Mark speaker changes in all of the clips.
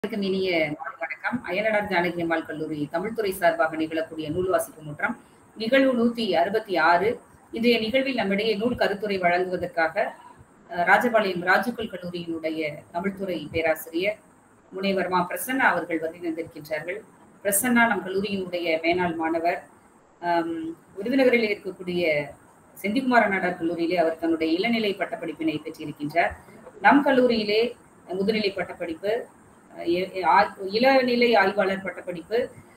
Speaker 1: அனைவருக்கும் இனிய மாலை வணக்கம் அயலடார் ஜானகி அம்மாள் கல்லூரி தமிழ்துறை சார்பாக நிகழக்கூடிய நூல் வாசிப்பு முற்றம் நிகழ்வு நூத்தி அறுபத்தி ஆறு இன்றைய நிகழ்வில் நம்மிடையே நூல் கருத்துரை வழங்குவதற்காக அஹ், ராஜபாளையம் ராஜுக்கல் கல்லூரியினுடைய தமிழ்துறை பேராசிரியர் முனைவர் மா பிரசன்னா அவர்கள் வந்து வந்திருக்கின்றார்கள் பிரசன்னா நம் கல்லூரியினுடைய மேனாள் மாணவர் ஆம், விருதுநகரில் இருக்கக்கூடிய செந்திகுமார நாடார் கல்லூரியிலே அவர் தன்னுடைய இளநிலை பட்டப்படிப்பினை பெற்றிருக்கின்றார் நம் கல்லூரியிலே முதுநிலை பட்டப்படிப்பு அஹ் எ- ஆ- இளநிலை ஆய்வாளர் பட்டப்படிப்பு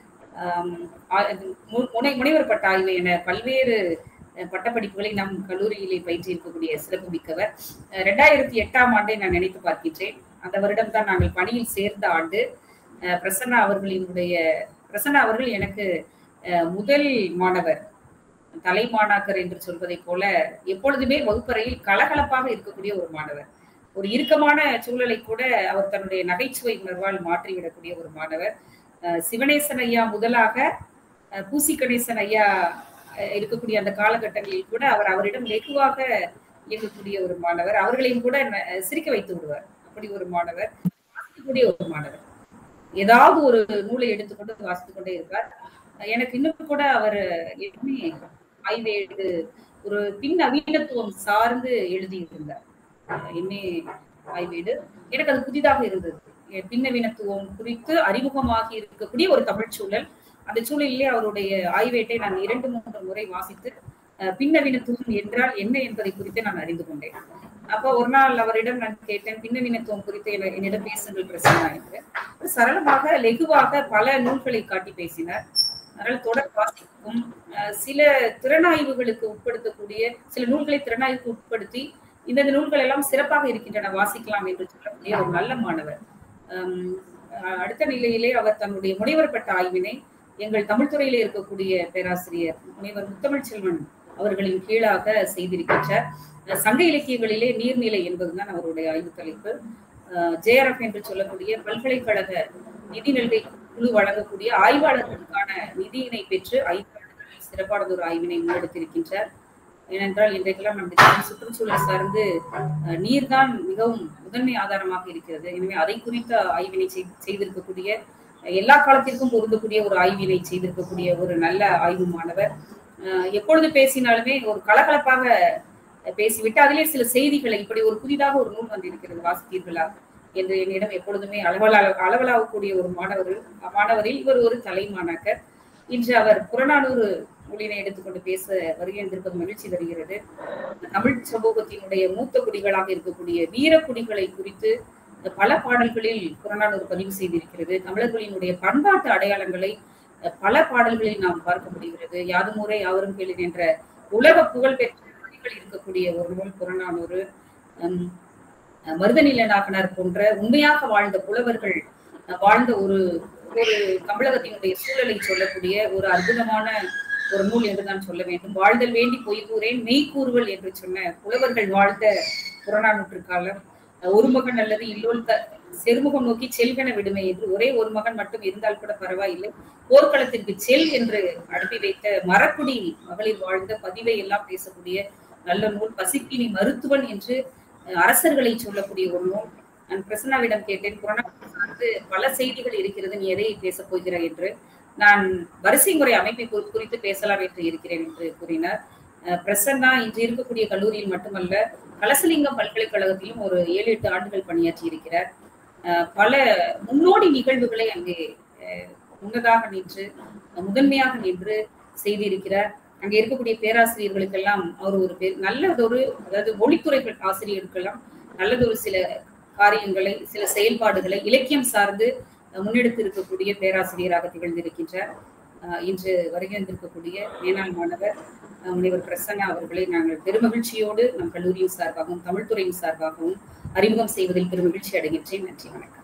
Speaker 1: ஆம், ஆ- மு- முனை முனைவர் பட்ட ஆய்வு என பல்வேறு அஹ், பட்டப்படிப்புகளை நம் கல்லூரியிலே பயிற்றிருக்கக்கூடிய சிறப்பு மிக்கவர் அஹ், ரெண்டாயிரத்தி எட்டாம் ஆண்டை நான் நினைத்து பார்க்கின்றேன் அந்த வருடம் தான் நாங்கள் பணியில் சேர்ந்த ஆண்டு அஹ், பிரசன்னா அவர்களினுடைய பிரசன்னா அவர்கள் எனக்கு அஹ், முதல் மாணவர் தலைமாணாக்கர் என்று சொல்வதைப் போல எப்பொழுதுமே வகுப்பறையில் கலகலப்பாக இருக்கக்கூடிய ஒரு மாணவர் ஒரு இறுக்கமான சூழலை கூட அவர் தன்னுடைய நகைச்சுவை உணர்வால் மாற்றிவிடக்கூடிய ஒரு மாணவர் அஹ் சிவனேசன் ஐயா முதலாக அஹ் பூசி கணேசன் ஐயா அஹ் இருக்கக்கூடிய அந்த காலகட்டங்களில் கூட அவர் அவரிடம் வெகுவாக இயங்கக்கூடிய ஒரு மாணவர் அவர்களையும் கூட ந- சிரிக்க வைத்து விடுவார் அப்படி ஒரு மாணவர் வாசிக்கக்கூடிய ஒரு மாணவர் ஏதாவது ஒரு நூலை எடுத்துக்கொண்டு வாசித்துக் கொண்டே இருப்பார் அஹ் எனக்கு இன்னும் கூட அவர் எதுவுமே ஆய்வேடு ஒரு பின் நவீனத்துவம் சார்ந்து எழுதியிருந்தார் அஹ் எம்ஏ ஆய்வேடு எனக்கு அது புதிதாக இருந்தது எ- பின்னவீனத்துவம் குறித்து அறிமுகமாகி இருக்கக்கூடிய ஒரு தமிழ் சூழல் அந்த சூழலிலே அவருடைய ஆய்வேட்டை நான் இரண்டு மூன்று முறை வாசித்து அஹ், பின்னவீனத்துவம் என்றால் என்ன என்பதை குறித்து நான் அறிந்து கொண்டேன் அப்போ ஒரு நாள் அவரிடம் நான் கேட்டேன் பின்னவீனத்துவம் குறித்து என்ன- என்னிடம் பேசுங்கள் பிரசன்னா என்று அவர் சரளமாக லெகுவாக பல நூல்களை காட்டி பேசினார் அதனால் தொடர் வாசிப்பும் அஹ், சில திறனாய்வுகளுக்கு உட்படுத்தக்கூடிய சில நூல்களை திறனாய்வுக்கு உட்படுத்தி இந்த நூல்கள் எல்லாம் சிறப்பாக இருக்கின்றன வாசிக்கலாம் என்று சொல்லக்கூடிய ஒரு நல்ல மாணவர் ஹம், அஹ், அடுத்த நிலையிலே அவர் தன்னுடைய முனைவர் பட்ட ஆய்வினை எங்கள் தமிழ் துறையிலே இருக்கக்கூடிய பேராசிரியர் முனைவர் முத்தமிழ் செல்வன் அவர்களின் கீழாக செய்திருக்கின்றார் அஹ், சங்க இலக்கியங்களிலே நீர்நிலை என்பதுதான் அவருடைய ஆய்வு தலைப்பு ஜேஆர்எஃப் என்று சொல்லக்கூடிய பல்கலைக்கழக நிதி நல்கை குழு வழங்கக்கூடிய ஆய்வாளர்களுக்கான நிதியினை பெற்று ஐந்து ஆண்டுகளில் சிறப்பானதொரு ஆய்வினை முன்னெடுத்திருக்கின்றார் ஏனென்றால் இன்றைக்கெல்லாம் நம்முடைய சுற்றுச்சூழல் சார்ந்து அஹ், நீர்தான் மிகவும் முதன்மை ஆதாரமாக இருக்கிறது எனவே அதை குறித்த ஆய்வினை செய்- செய்திருக்கக்கூடிய அஹ், எல்லா காலத்திற்கும் பொருந்தக்கூடிய ஒரு ஆய்வினை செய்திருக்கக்கூடிய ஒரு நல்ல ஆய்வு மாணவர் அஹ், எப்பொழுது பேசினாலுமே ஒரு கலகலப்பாக அஹ், பேசிவிட்டு அதிலே சில செய்திகளை இப்படி ஒரு புதிதாக ஒரு நூல் வந்திருக்கிறது வாசித்தீர்களா என்று என்னிடம் எப்பொழுதுமே அளவலா அளவலாகக்கூடிய ஒரு மாணவர் மாணவரில் இவர் ஒரு தலைமாணாக்கர் இன்று அவர் புறநானூறு மொழியினை எடுத்துக்கொண்டு பேச வருகின்றிருப்பது மகிழ்ச்சி தருகிறது தமிழ் சமூகத்தினுடைய மூத்த குடிகளாக இருக்கக்கூடிய வீரக்குடிகளை குறித்து பல பாடல்களில் புறநானூறு பதிவு செய்திருக்கிறது தமிழர்களினுடைய பண்பாட்டு அடையாளங்களை அஹ், பல பாடல்களில் நாம் பார்க்க முடிகிறது யாதுமுறை யாவரும் கேளு என்ற உலக புகழ்பெற்ற மொழிகள் இருக்கக்கூடிய ஒரு நூல் புறநானூறு ஹம், அஹ், மருதநில நாகனார் போன்ற உண்மையாக வாழ்ந்த புலவர்கள் அஹ், வாழ்ந்த ஒரு ஒரு தமிழகத்தினுடைய சூழலை சொல்லக்கூடிய ஒரு அற்புதமான ஒரு நூல் என்று நான் சொல்ல வேண்டும் வாழ்தல் வேண்டி பொய் கூறேன் மெய் கூறுவல் என்று சொன்ன புலவர்கள் வாழ்ந்த புறநானூற்று காலம் அஹ், ஒரு மகன் அல்லது இல்லோல் த செருமுகம் நோக்கி செல்கன விடுமை என்று ஒரே ஒரு மகன் மட்டும் இருந்தால் கூட பரவாயில்லை போர்க்களத்திற்கு செல் என்று அனுப்பி வைத்த மரக்குடி மகளிர் வாழ்ந்த பதிவை எல்லாம் பேசக்கூடிய நல்ல நூல் பசிப்பினி மருத்துவன் என்று அஹ், அரசர்களை சொல்லக்கூடிய ஒரு நூல் நான் பிரசன்னாவிடம் கேட்டேன் புறநானூறு சார்ந்து பல செய்திகள் இருக்கிறது நீ எதை பேசப் போகிறாய் என்று நான் வரிசை முறை அமைப்பை குறி- குறித்து பேசலாம் என்று இருக்கிறேன் என்று கூறினார் அஹ் பிரசன்னா இன்று இருக்கக்கூடிய கல்லூரியில் மட்டுமல்ல கலசலிங்கம் பல்கலைக்கழகத்திலும் ஒரு ஏழு எட்டு ஆண்டுகள் பணியாற்றி இருக்கிறார் அஹ் பல முன்னோடி நிகழ்வுகளை அங்கே அஹ், முன்னதாக நின்று அஹ், முதன்மையாக நின்று செய்திருக்கிறார் அங்கே இருக்கக்கூடிய பேராசிரியர்களுக்கெல்லாம் அவர் ஒரு பேர் நல்லதொரு அதாவது மொழித்துறை ஆசிரியர்களுக்கெல்லாம் நல்லதொரு சில காரியங்களை சில செயல்பாடுகளை இலக்கியம் சார்ந்து அஹ், முன்னெடுத்து இருக்கக்கூடிய பேராசிரியராக திகழ்ந்திருக்கின்றார் அஹ், இன்று வருகின்றிருக்கக்கூடிய மேனாள் மாணவர் அஹ், முனைவர் பிரசன்னா அவர்களை நாங்கள் பெருமகிழ்ச்சியோடு நம் கல்லூரியின் சார்பாகவும் தமிழ்துறையின் சார்பாகவும் அறிமுகம் செய்வதில் பெருமகிழ்ச்சி அடைகின்றேன் நன்றி வணக்கம்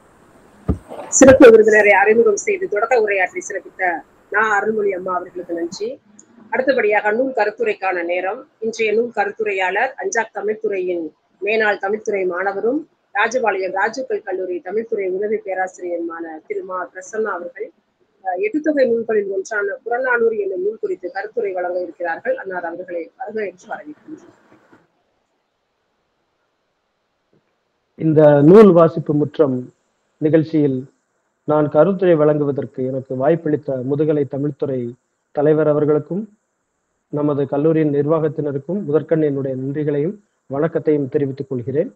Speaker 2: சிறப்பு விருந்தினரை அறிமுகம் செய்து தொடக்க உரையாற்றி சிறப்பித்த நா அருள்மொழி அம்மா அவர்களுக்கு நன்றி அடுத்தபடியாக நூல் கருத்துரைக்கான நேரம் இன்றைய நூல் கருத்துரையாளர் அஞ்சாக் தமிழ்துறையின் மேனாள் தமிழ்துறை மாணவரும் ராஜபாளையம் ராஜுக்கல் கல்லூரி தமிழ்துறை உதவி பேராசிரியருமான திரு மா பிரசன்னா அவர்கள் அஹ், எட்டுத்தொகை நூல்களில் ஒன்றான புறநானூறு என்னும் நூல் குறித்து கருத்துரை வழங்க இருக்கிறார்கள் அன்னார் அவர்களை வருக என்று வரவேற்கின்றோம்
Speaker 3: இந்த நூல் வாசிப்பு முற்றம் நிகழ்ச்சியில் நான் கருத்துரை வழங்குவதற்கு எனக்கு வாய்ப்பளித்த முதுகலை தமிழ்துறை தலைவர் அவர்களுக்கும் நமது கல்லூரியின் நிர்வாகத்தினருக்கும் முதற்கண் என்னுடைய நன்றிகளையும் வணக்கத்தையும் தெரிவித்துக் கொள்கிறேன்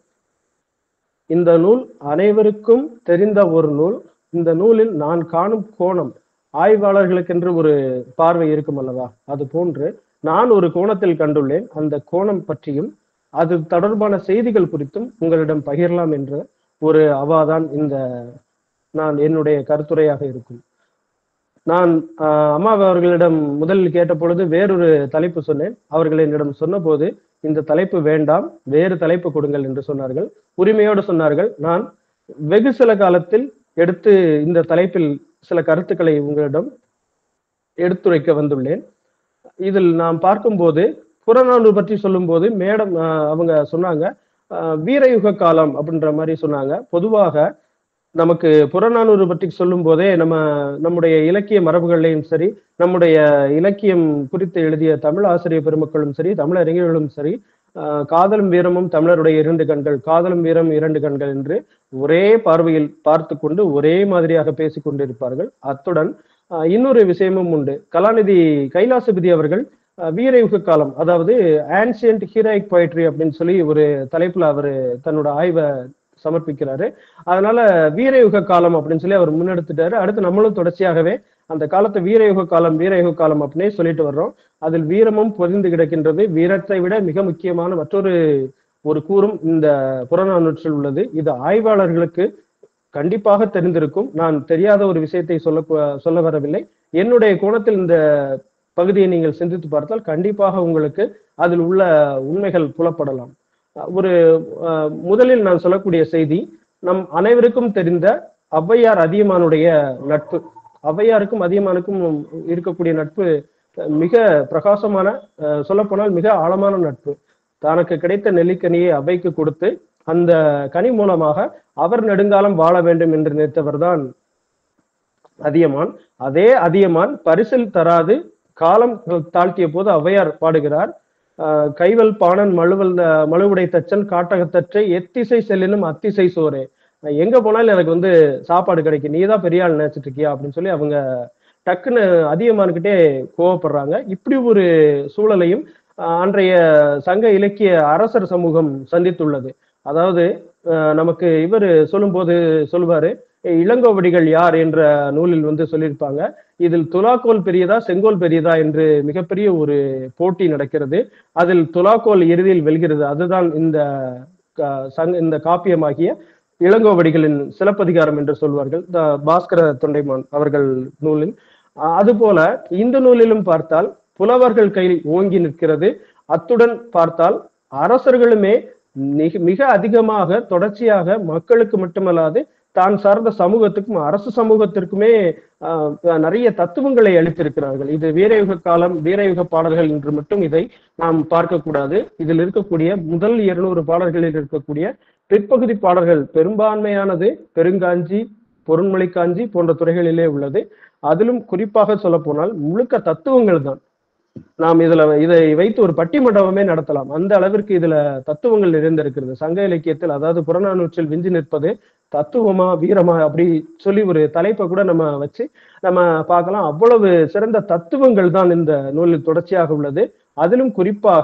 Speaker 3: இந்த நூல் அனைவருக்கும் தெரிந்த ஒரு நூல் இந்த நூலில் நான் காணும் கோணம் ஆய்வாளர்களுக்கென்று ஒரு பார்வை இருக்கும் அல்லவா அது போன்று நான் ஒரு கோணத்தில் கண்டுள்ளேன் அந்த கோணம் பற்றியும் அது தொடர்பான செய்திகள் குறித்தும் உங்களிடம் பகிரலாம் என்ற ஒரு அவாதான் இந்த நான் என்னுடைய கருத்துரையாக இருக்கும் நான் ஆஹ், அம்மா அவர்களிடம் முதலில் கேட்ட பொழுது வேறொரு தலைப்பு சொன்னேன் அவர்கள் என்னிடம் சொன்னபோது இந்த தலைப்பு வேண்டாம் வேறு தலைப்பு கொடுங்கள் என்று சொன்னார்கள் உரிமையோடு சொன்னார்கள் நான் வெகு சில காலத்தில் எடுத்து இந்த தலைப்பில் சில கருத்துக்களை உங்களிடம் எடுத்துரைக்க வந்துள்ளேன் இதில் நாம் பார்க்கும்போது புறநானூறு பற்றி சொல்லும்போது மேடம் ஆஹ், அவங்க சொன்னாங்க ஆஹ், வீரயுக காலம் அப்படின்ற மாதிரி சொன்னாங்க பொதுவாக நமக்கு புறநானூறு பற்றி சொல்லும் போதே நம்ம நம்முடைய இலக்கிய மரபுகள்லையும் சரி நம்முடைய இலக்கியம் குறித்து எழுதிய தமிழ் ஆசிரியர் பெருமக்களும் சரி தமிழறிஞர்களும் சரி ஆஹ், காதலும் வீரமும் தமிழருடைய இரண்டு கண்கள் காதலும் வீரம் இரண்டு கண்கள் என்று ஒரே பார்வையில் பார்த்து கொண்டு ஒரே மாதிரியாக பேசிக் கொண்டிருப்பார்கள் அத்துடன் ஆஹ், இன்னொரு விஷயமும் உண்டு கலாநிதி கைலாசபதி அவர்கள் ஆஹ், வீரயுக காலம் அதாவது ஆன்சியன்ட் ஹீரோயிக் poetry அப்படின்னு சொல்லி ஒரு தலைப்புல அவர் தன்னோட ஆய்வை சமர்ப்பிக்கிறாரு அதனால வீரயுக காலம் அப்படின்னு சொல்லி அவர் முன்னெடுத்துட்டாரு அடுத்து நம்மளும் தொடர்ச்சியாகவே அந்த காலத்தை வீரயுக காலம் வீரயுக காலம் அப்படின்னே சொல்லிட்டு வர்றோம் அதில் வீரமும் பொதிந்து கிடக்கின்றது வீரத்தை விட மிக முக்கியமான மற்றொரு ஒரு கூறும் இந்த புறநானூற்றில் உள்ளது இது ஆய்வாளர்களுக்கு கண்டிப்பாக தெரிந்திருக்கும் நான் தெரியாத ஒரு விஷயத்தை சொல்ல சொல்ல வரவில்லை என்னுடைய கோணத்தில் இந்த பகுதியை நீங்கள் சிந்தித்து பார்த்தால் கண்டிப்பாக உங்களுக்கு அதில் உள்ள உண்மைகள் புலப்படலாம் அஹ் ஒரு அஹ், முதலில் நான் சொல்லக்கூடிய செய்தி நம் அனைவருக்கும் தெரிந்த ஔவையார் அதியமானுடைய நட்பு ஔவையாருக்கும் அதியமானுக்கும் இருக்கக்கூடிய நட்பு அஹ், மிக பிரகாசமான அஹ், சொல்லப்போனால் மிக ஆழமான நட்பு தனக்கு கிடைத்த நெல்லிக்கனியை அவைக்கு கொடுத்து அந்த கனி மூலமாக அவர் நெடுங்காலம் வாழ வேண்டும் என்று நினைத்தவர்தான் அதியமான் அதே அதியமான் பரிசில் தராது காலம் தாழ்த்திய போது ஔவையார் பாடுகிறார் ஆஹ் கைவல் பாணன் மழுவல் மழுவுடை தச்சன் காட்டகத்தற்றை எத்திசை செல்லினும் அத்திசை சோறு நான் எங்க போனாலும் எனக்கு வந்து சாப்பாடு கிடைக்கும் நீ தான் பெரிய ஆள் நினைச்சிட்டு இருக்கியா அப்படின்னு சொல்லி அவங்க டக்குன்னு அதிகமானுக்கிட்டே கோவப்படுறாங்க இப்படி ஒரு சூழலையும் ஆஹ் அன்றைய சங்க இலக்கிய அரசர் சமூகம் சந்தித்துள்ளது அதாவது ஆஹ் நமக்கு இவர் சொல்லும்போது சொல்லுவாரு இளங்கோவடிகள் யார் என்ற நூலில் வந்து சொல்லியிருப்பாங்க இதில் துலாக்கோல் பெரியதா செங்கோல் பெரியதா என்று மிகப்பெரிய ஒரு போட்டி நடக்கிறது அதில் துலாக்கோல் இறுதியில் வெல்கிறது அதுதான் இந்த க- சங்க இந்த காப்பியமாகிய இளங்கோவடிகளின் சிலப்பதிகாரம் என்று சொல்வார்கள் த பாஸ்கர தொண்டைமான் அவர்கள் நூலில் அஹ் அதுபோல இந்த நூலிலும் பார்த்தால் புலவர்கள் கையில் ஓங்கி நிற்கிறது அத்துடன் பார்த்தால் அரசர்களுமே மிக மிக அதிகமாக தொடர்ச்சியாக மக்களுக்கு மட்டுமல்லாது தான் சார்ந்த சமூகத்துக்கும் அரசு சமூகத்திற்குமே ஆஹ், நிறைய தத்துவங்களை அளித்திருக்கிறார்கள் இது வீரயுக காலம் வீரயுக பாடல்கள் என்று மட்டும் இதை நாம் பார்க்கக்கூடாது இதில் இருக்கக்கூடிய முதல் இருநூறு பாடல்களில் இருக்கக்கூடிய பிற்பகுதி பாடல்கள் பெரும்பான்மையானது பெருங்காஞ்சி பொருண்மொழி காஞ்சி போன்ற துறைகளிலே உள்ளது அதிலும் குறிப்பாக சொல்ல போனால் முழுக்க தத்துவங்கள் தான் நாம் இதுல இதை வைத்து ஒரு பட்டிமண்டபமே நடத்தலாம் அந்த அளவிற்கு இதுல தத்துவங்கள் நிறைந்திருக்கிறது சங்க இலக்கியத்தில் அதாவது புறநானூற்றில் விஞ்சி நிற்பது தத்துவமா வீரமா அப்படி சொல்லி ஒரு தலைப்பை கூட நம்ம வச்சு நம்ம பார்க்கலாம் அவ்வளவு சிறந்த தத்துவங்கள் தான் இந்த நூலில் தொடர்ச்சியாக உள்ளது அதிலும் குறிப்பாக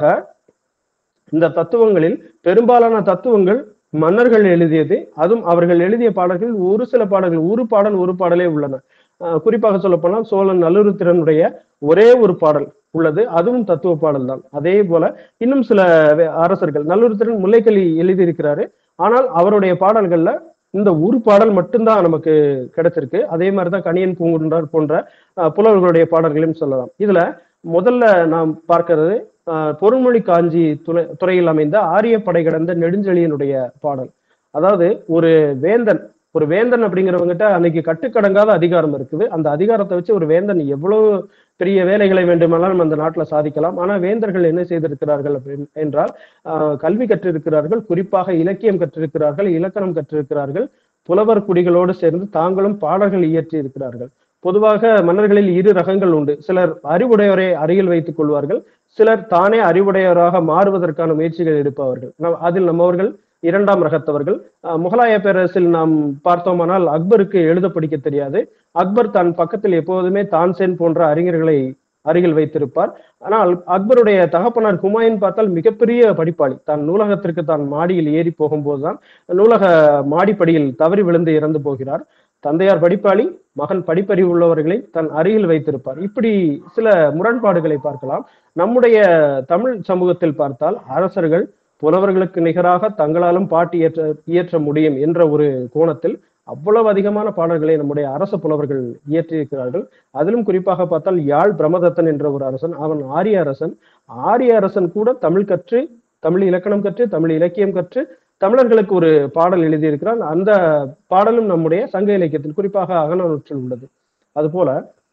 Speaker 3: இந்த தத்துவங்களில் பெரும்பாலான தத்துவங்கள் மன்னர்கள் எழுதியது அதுவும் அவர்கள் எழுதிய பாடல்கள் ஒரு சில பாடல்கள் ஒரு பாடல் ஒரு பாடலே உள்ளன அஹ் குறிப்பாக சொல்ல போனால் சோழன் நல்லுருத்திரனுடைய ஒரே ஒரு பாடல் உள்ளது அதுவும் தத்துவ பாடல் தான் அதே போல இன்னும் சில வே- அரசர்கள் நல்லுருத்திரன் முல்லைக்கலி எழுதியிருக்கிறாரு ஆனால் அவருடைய பாடல்கள்ல இந்த ஒரு பாடல் மட்டும்தான் நமக்கு கிடைச்சிருக்கு அதே மாதிரிதான் கணியன் பூங்குன்றார் போன்ற அஹ், புலவர்களுடைய பாடல்களையும் சொல்லலாம் இதுல முதல்ல நாம் பார்க்கிறது அஹ், பொருண்மொழி காஞ்சி துறை துறையில் அமைந்த ஆரிய படை கடந்த நெடுஞ்செழியனுடைய பாடல் அதாவது ஒரு வேந்தன் ஒரு வேந்தன் அப்படிங்கிறவங்ககிட்ட அன்னைக்கு கட்டுக்கடங்காத அதிகாரம் இருக்குது அந்த அதிகாரத்தை வச்சு ஒரு வேந்தன் எவ்வளவு பெரிய வேலைகளை வேண்டுமானாலும் அந்த நாட்டுல சாதிக்கலாம் ஆனா வேந்தர்கள் என்ன செய்திருக்கிறார்கள் அப்படின்னு என்றால் ஆஹ், கல்வி கற்றிருக்கிறார்கள் குறிப்பாக இலக்கியம் கற்றிருக்கிறார்கள் இலக்கணம் கற்றிருக்கிறார்கள் புலவர் குடிகளோடு சேர்ந்து தாங்களும் பாடல்கள் இயற்றி இருக்கிறார்கள் பொதுவாக மன்னர்களில் இரு ரகங்கள் உண்டு சிலர் அறிவுடையோரை அருகில் வைத்துக் கொள்வார்கள் சிலர் தானே அறிவுடையவராக மாறுவதற்கான முயற்சிகள் எடுப்பவர்கள் நம்- அதில் நம்மவர்கள் இரண்டாம் ரகத்தவர்கள் அஹ், முகலாய பேரரசில் நாம் பார்த்தோமானால் அக்பருக்கு எழுத படிக்க தெரியாது அக்பர் தன் பக்கத்தில் எப்போதுமே தான்சேன் போன்ற அறிஞர்களை அருகில் வைத்திருப்பார் ஆனால் அக்பருடைய தகப்பனார் ஹுமாயூன் பார்த்தால் மிகப்பெரிய படிப்பாளி தான் நூலகத்திற்கு தான் மாடியில் ஏறி போகும்போதுதான் நூலக மாடிப்படியில் தவறி விழுந்து இறந்து போகிறார் தந்தையார் படிப்பாளி மகன் படிப்பறிவு உள்ளவர்களை தன் அருகில் வைத்திருப்பார் இப்படி சில முரண்பாடுகளை பார்க்கலாம் நம்முடைய தமிழ் சமூகத்தில் பார்த்தால் அரசர்கள் புலவர்களுக்கு நிகராக தங்களாலும் பாட்டு இயற்ற இயற்ற முடியும் என்ற ஒரு கோணத்தில் அவ்வளவு அதிகமான பாடல்களை நம்முடைய அரச புலவர்கள் இயற்றியிருக்கிறார்கள் அதிலும் குறிப்பாக பார்த்தால் யாழ் பிரமதத்தன் என்ற ஒரு அரசன் அவன் ஆரிய அரசன் ஆரிய அரசன் கூட தமிழ் கற்று தமிழ் இலக்கணம் கற்று தமிழ் இலக்கியம் கற்று தமிழர்களுக்கு ஒரு பாடல் எழுதியிருக்கிறான் அந்த பாடலும் நம்முடைய சங்க இலக்கியத்தில் குறிப்பாக அகநானூற்றில் உள்ளது அதுபோல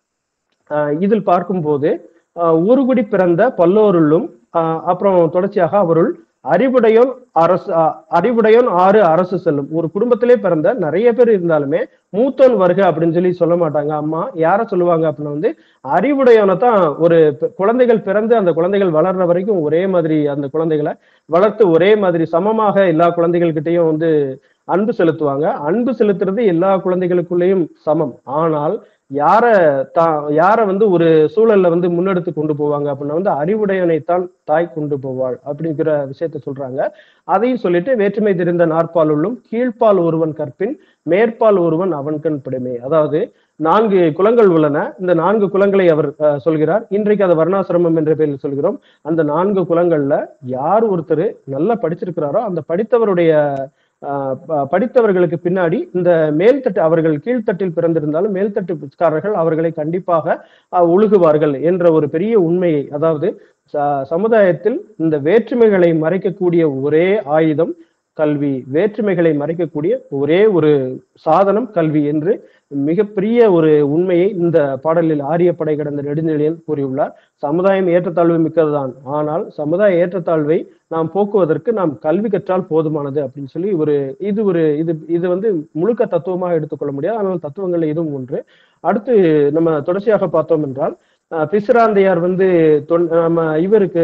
Speaker 3: ஆஹ் இதில் பார்க்கும்போது ஆஹ் ஒருகுடி பிறந்த பல்லோருள்ளும் ஆஹ் அப்புறம் தொடர்ச்சியாக அவருள் அறிவுடையோன் அரசு ஆஹ் அறிவுடையோன் ஆறு அரசு செல்லும் ஒரு குடும்பத்திலே பிறந்த நிறைய பேர் இருந்தாலுமே மூத்தோன் வருக அப்படின்னு சொல்லி சொல்ல மாட்டாங்க அம்மா யார சொல்லுவாங்க அப்படின்னா வந்து அறிவுடையவனை தான் ஒரு பி- குழந்தைகள் பிறந்து அந்த குழந்தைகள் வளர்ற வரைக்கும் ஒரே மாதிரி அந்த குழந்தைகளை வளர்த்து ஒரே மாதிரி சமமாக எல்லா குழந்தைகள்கிட்டயும் வந்து அன்பு செலுத்துவாங்க அன்பு செலுத்துறது எல்லா குழந்தைகளுக்குள்ளேயும் சமம் ஆனால் யார தான் யார வந்து ஒரு சூழல்ல வந்து முன்னெடுத்து கொண்டு போவாங்க அப்படின்னா வந்து அறிவுடையவனைத்தான் தாய் கொண்டு போவாள் அப்படிங்கிற விஷயத்த சொல்றாங்க அதையும் சொல்லிட்டு வேற்றுமை தெரிந்த நாற்பாலுள்ளும் கீழ்ப்பால் ஒருவன் கற்பின் மேற்பால் ஒருவன் அவன்கண் பிடிமை அதாவது நான்கு குலங்கள் உள்ளன இந்த நான்கு குலங்களை அவர் அஹ், சொல்கிறார் இன்றைக்கு அதை வர்ணாசிரமம் என்ற பெயரில் சொல்கிறோம் அந்த நான்கு குலங்கள்ல யார் ஒருத்தர் நல்லா படிச்சிருக்கிறாரோ அந்த படித்தவருடைய ஆஹ் ப- படித்தவர்களுக்கு பின்னாடி இந்த மேல்தட்டு அவர்கள் கீழ்த்தட்டில் பிறந்திருந்தாலும் மேல்தட்டுக்காரர்கள் அவர்களை கண்டிப்பாக ஆஹ் ஒழுகுவார்கள் என்ற ஒரு பெரிய உண்மையை அதாவது ச- சமுதாயத்தில் இந்த வேற்றுமைகளை மறைக்கக்கூடிய ஒரே ஆயுதம் கல்வி வேற்றுமைகளை மறைக்கக்கூடிய ஒரே ஒரு சாதனம் கல்வி என்று மிகப்பெரிய ஒரு உண்மையை இந்த பாடலில் ஆரியப்படை கடந்த நெடுஞ்செழியன் கூறியுள்ளார் சமுதாயம் ஏற்றத்தாழ்வு மிக்கதுதான் ஆனால் சமுதாய ஏற்றத்தாழ்வை நாம் போக்குவதற்கு நாம் கல்வி கற்றால் போதுமானது அப்படின்னு சொல்லி ஒரு இது ஒரு இது இது வந்து முழுக்க தத்துவமாக எடுத்துக்கொள்ள முடியாது ஆனால் தத்துவங்கள் இதுவும் ஒன்று அடுத்து நம்ம தொடர்ச்சியாக பார்த்தோம் என்றால் அஹ், பிசிராந்தையார் வந்து தொன்- நம்ம இவருக்கு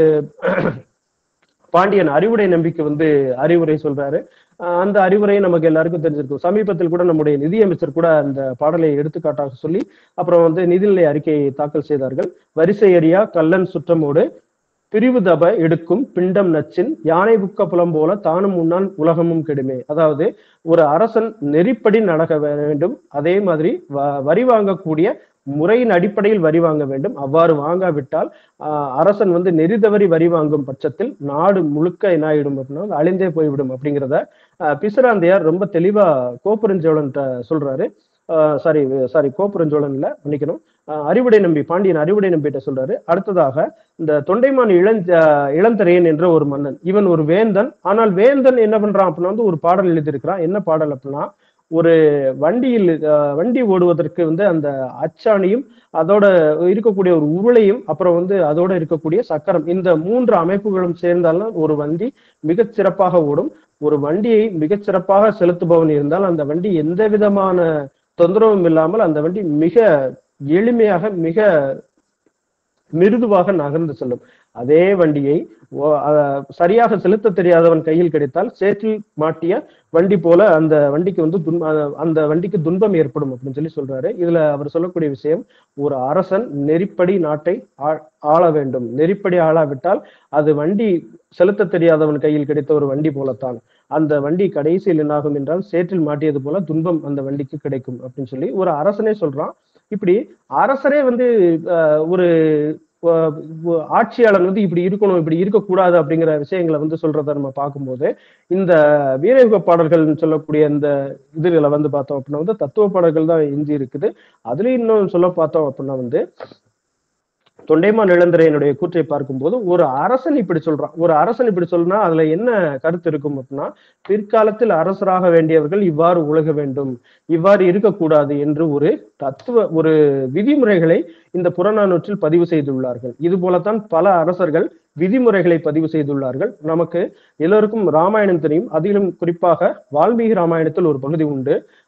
Speaker 3: பாண்டியன் அறிவுடை நம்பிக்கை வந்து அறிவுரை சொல்றாரு அஹ் அந்த அறிவுரை நமக்கு எல்லாருக்கும் தெரிஞ்சிருக்கும் சமீபத்தில் கூட நம்முடைய நிதியமைச்சர் கூட அந்த பாடலை எடுத்துக்காட்டாக சொல்லி அப்புறம் வந்து நிதிநிலை அறிக்கையை தாக்கல் செய்தார்கள் வரிசை அறியா கல்லன் சுற்றமோடு பிரிவு தப எடுக்கும் பிண்டம் நச்சின் யானை புக்க புலம் போல தானும் முன்னான் உலகமும் கெடுமே அதாவது ஒரு அரசன் நெறிப்படி நடக்க வேண்டும் அதே மாதிரி வ- வரி வாங்கக்கூடிய முறையின் அடிப்படையில் வரி வாங்க வேண்டும் அவ்வாறு வாங்காவிட்டால் ஆஹ், அரசன் வந்து நெறி தவறி வரி வாங்கும் பட்சத்தில் நாடு முழுக்க என்ன ஆயிடும் அப்படின்னா வந்து அழிந்தே போய்விடும் அப்படிங்கிறத ஆஹ், பிசிராந்தையார் ரொம்ப தெளிவா கோப்பெருஞ்சோழன் சொல்றாரு சாரி சாரி கோப்பெருஞ்சோழன் இல்ல மன்னிக்கணும் ஆஹ், அறிவுடை நம்பி பாண்டியன் அறிவுடை நம்பிட்ட சொல்றாரு அடுத்ததாக இந்த தொண்டைமான் இளஞ் இளந்தரையன் என்ற ஒரு மன்னன் இவன் ஒரு வேந்தன் ஆனால் வேந்தன் என்ன பண்றான் அப்படின்னா வந்து ஒரு பாடல் எழுதியிருக்கிறான் என்ன பாடல் அப்படின்னா ஒரு வண்டியில் அஹ், வண்டி ஓடுவதற்கு வந்து அந்த அச்சாணியும் அதோட இருக்கக்கூடிய ஒரு உருளையும் அப்புறம் வந்து அதோட இருக்கக்கூடிய சக்கரம் இந்த மூன்று அமைப்புகளும் சேர்ந்தாலும் ஒரு வண்டி மிகச் சிறப்பாக ஓடும் ஒரு வண்டியை மிகச் சிறப்பாக செலுத்துபவன் இருந்தால் அந்த வண்டி எந்த விதமான தொந்தரவும் இல்லாமல் அந்த வண்டி மிக எளிமையாக மிக மிருதுவாக நகர்ந்து செல்லும் அதே வண்டியை ஓ- அஹ் சரியாக செலுத்த தெரியாதவன் கையில் கிடைத்தால் சேற்றில் மாட்டிய வண்டி போல அந்த வண்டிக்கு வந்து துன் அஹ் அந்த வண்டிக்கு துன்பம் ஏற்படும் அப்படின்னு சொல்லி சொல்றாரு இதுல அவர் சொல்லக்கூடிய விஷயம் ஒரு அரசன் நெறிப்படி நாட்டை ஆ- ஆள வேண்டும் நெறிப்படி ஆளாவிட்டால் அது வண்டி செலுத்த தெரியாதவன் கையில் கிடைத்த ஒரு வண்டி போலத்தான் அந்த வண்டி கடைசியில் என்னாகும் என்றால் சேற்றில் மாட்டியது போல துன்பம் அந்த வண்டிக்கு கிடைக்கும் அப்படின்னு சொல்லி ஒரு அரசனே சொல்றான் இப்படி அரசரே வந்து அஹ், ஒரு அஹ், ஒ- ஆட்சியாளர் வந்து இப்படி இருக்கணும் இப்படி இருக்கக்கூடாது அப்படிங்கிற விஷயங்களை வந்து சொல்றத நம்ம பார்க்கும்போது இந்த வீரயுக பாடல்கள்னு சொல்லக்கூடிய இந்த இதுகளை வந்து பார்த்தோம் அப்படின்னா வந்து தத்துவ பாடல்கள் தான் இந்தி இருக்குது அதுலயும் இன்னும் சொல்ல பார்த்தோம் அப்படின்னா வந்து தொண்டைமான் இளந்திரையனுடைய கூற்றை பார்க்கும்போது ஒரு அரசன் இப்படி சொல்றான் ஒரு அரசன் இப்படி சொல்றா அதுல என்ன கருத்து இருக்கும் அப்படின்னா பிற்காலத்தில் அரசராக வேண்டியவர்கள் இவ்வாறு உலக வேண்டும் இவ்வாறு இருக்கக்கூடாது என்று ஒரு தத்துவ ஒரு விதிமுறைகளை இந்த புறநானூற்றில் பதிவு செய்துள்ளார்கள் இது போலத்தான் பல அரசர்கள் விதிமுறைகளை பதிவு செய்துள்ளார்கள் நமக்கு எல்லோருக்கும் ராமாயணம் தெரியும் அதிலும் குறிப்பாக வால்மீகி ராமாயணத்தில் ஒரு பகுதி உண்டு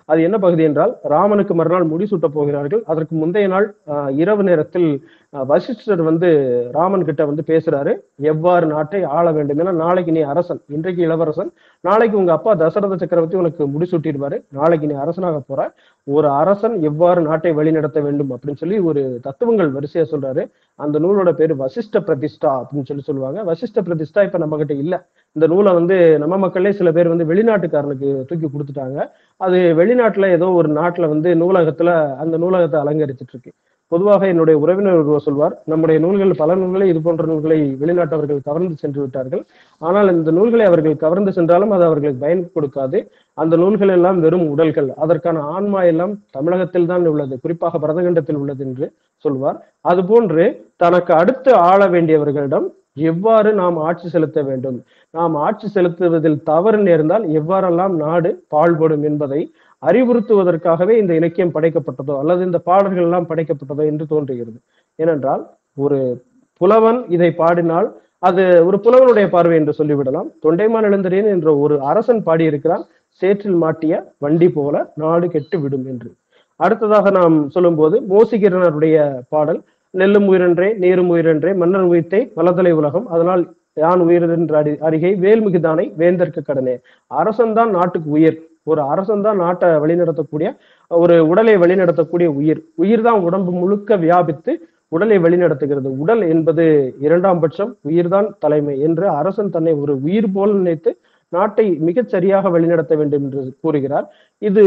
Speaker 3: அது என்ன பகுதி என்றால் ராமனுக்கு மறுநாள் முடிசூட்ட போகிறார்கள் அதற்கு முந்தைய நாள் ஆஹ், இரவு நேரத்தில் ஆஹ், வசிஷ்டர் வந்து ராமன் கிட்ட வந்து பேசுறாரு எவ்வாறு நாட்டை ஆள வேண்டும் ஏன்னா நாளைக்கு நீ அரசன் இன்றைக்கு இளவரசன் நாளைக்கு உங்க அப்பா தசரத சக்கரவர்த்தி உனக்கு முடிசூட்டிடுவாரு நாளைக்கு நீ அரசனாக போற ஒரு அரசன் எவ்வாறு நாட்டை வழிநடத்த வேண்டும் அப்படின்னு சொல்லி ஒரு தத்துவங்கள் வரிசையா சொல்றாரு அந்த நூலோட பேரு வசிஷ்ட பிரதிஷ்டா அப்படின்னு சொல்லி சொல்லுவாங்க வசிஷ்ட பிரதிஷ்டா இப்ப நம்ம கிட்ட இல்ல இந்த நூலை வந்து நம்ம மக்களே சில பேர் வந்து வெளிநாட்டுக்காரனுக்கு தூக்கி கொடுத்துட்டாங்க அது வெளிநாட்டுல ஏதோ ஒரு நாட்டுல வந்து நூலகத்துல அந்த நூலகத்தை அலங்கரிச்சிட்டு இருக்கு பொதுவாக என்னுடைய உறவினர் ஒருவர் சொல்வார் நம்முடைய நூல்கள் பல நூல்களை இது போன்ற நூல்களை வெளிநாட்டவர்கள் கவர்ந்து சென்று விட்டார்கள் ஆனால் இந்த நூல்களை அவர்கள் கவர்ந்து சென்றாலும் அது அவர்களுக்கு பயன் கொடுக்காது அந்த நூல்கள் எல்லாம் வெறும் உடல்கள் அதற்கான ஆன்மா எல்லாம் தமிழகத்தில் தான் உள்ளது குறிப்பாக பரதகண்டத்தில் உள்ளது என்று சொல்வார் அதுபோன்று தனக்கு அடுத்து ஆள வேண்டியவர்களிடம் எவ்வாறு நாம் ஆட்சி செலுத்த வேண்டும் நாம் ஆட்சி செலுத்துவதில் தவறு நேர்ந்தால் எவ்வாறெல்லாம் நாடு பாழ்படும் என்பதை அறிவுறுத்துவதற்காகவே இந்த இலக்கியம் படைக்கப்பட்டதோ அல்லது இந்த பாடல்கள் எல்லாம் படைக்கப்பட்டதோ என்று தோன்றுகிறது ஏனென்றால் ஒரு புலவன் இதை பாடினால் அது ஒரு புலவனுடைய பார்வை என்று சொல்லிவிடலாம் தொண்டைமான் எழுந்தரேன் என்ற ஒரு அரசன் பாடியிருக்கிறான் சேற்றில் மாட்டிய வண்டி போல நாடு கெட்டு விடும் என்று அடுத்ததாக நாம் சொல்லும்போது மோசிகிரனருடைய பாடல் நெல்லும் உயிரென்றே நீரும் உயிரென்றே மன்னர் உயிர்த்தை வலதலை உலகம் அதனால் யான் உயிரென்ற அடி அருகே வேல்மிகுதானை வேந்தற்கு கடனே அரசன் தான் நாட்டுக்கு உயிர் ஒரு அரசன் தான் நாட்டை வழிநடத்தக்கூடிய ஒரு உடலை வழிநடத்தக்கூடிய உயிர் உயிர் தான் உடம்பு முழுக்க வியாபித்து உடலை வழிநடத்துகிறது உடல் என்பது இரண்டாம் பட்சம் உயிர்தான் தலைமை என்று அரசன் தன்னை ஒரு உயிர் போல் நினைத்து நாட்டை மிகச் சரியாக வழிநடத்த வேண்டும் என்று கூறுகிறார் இது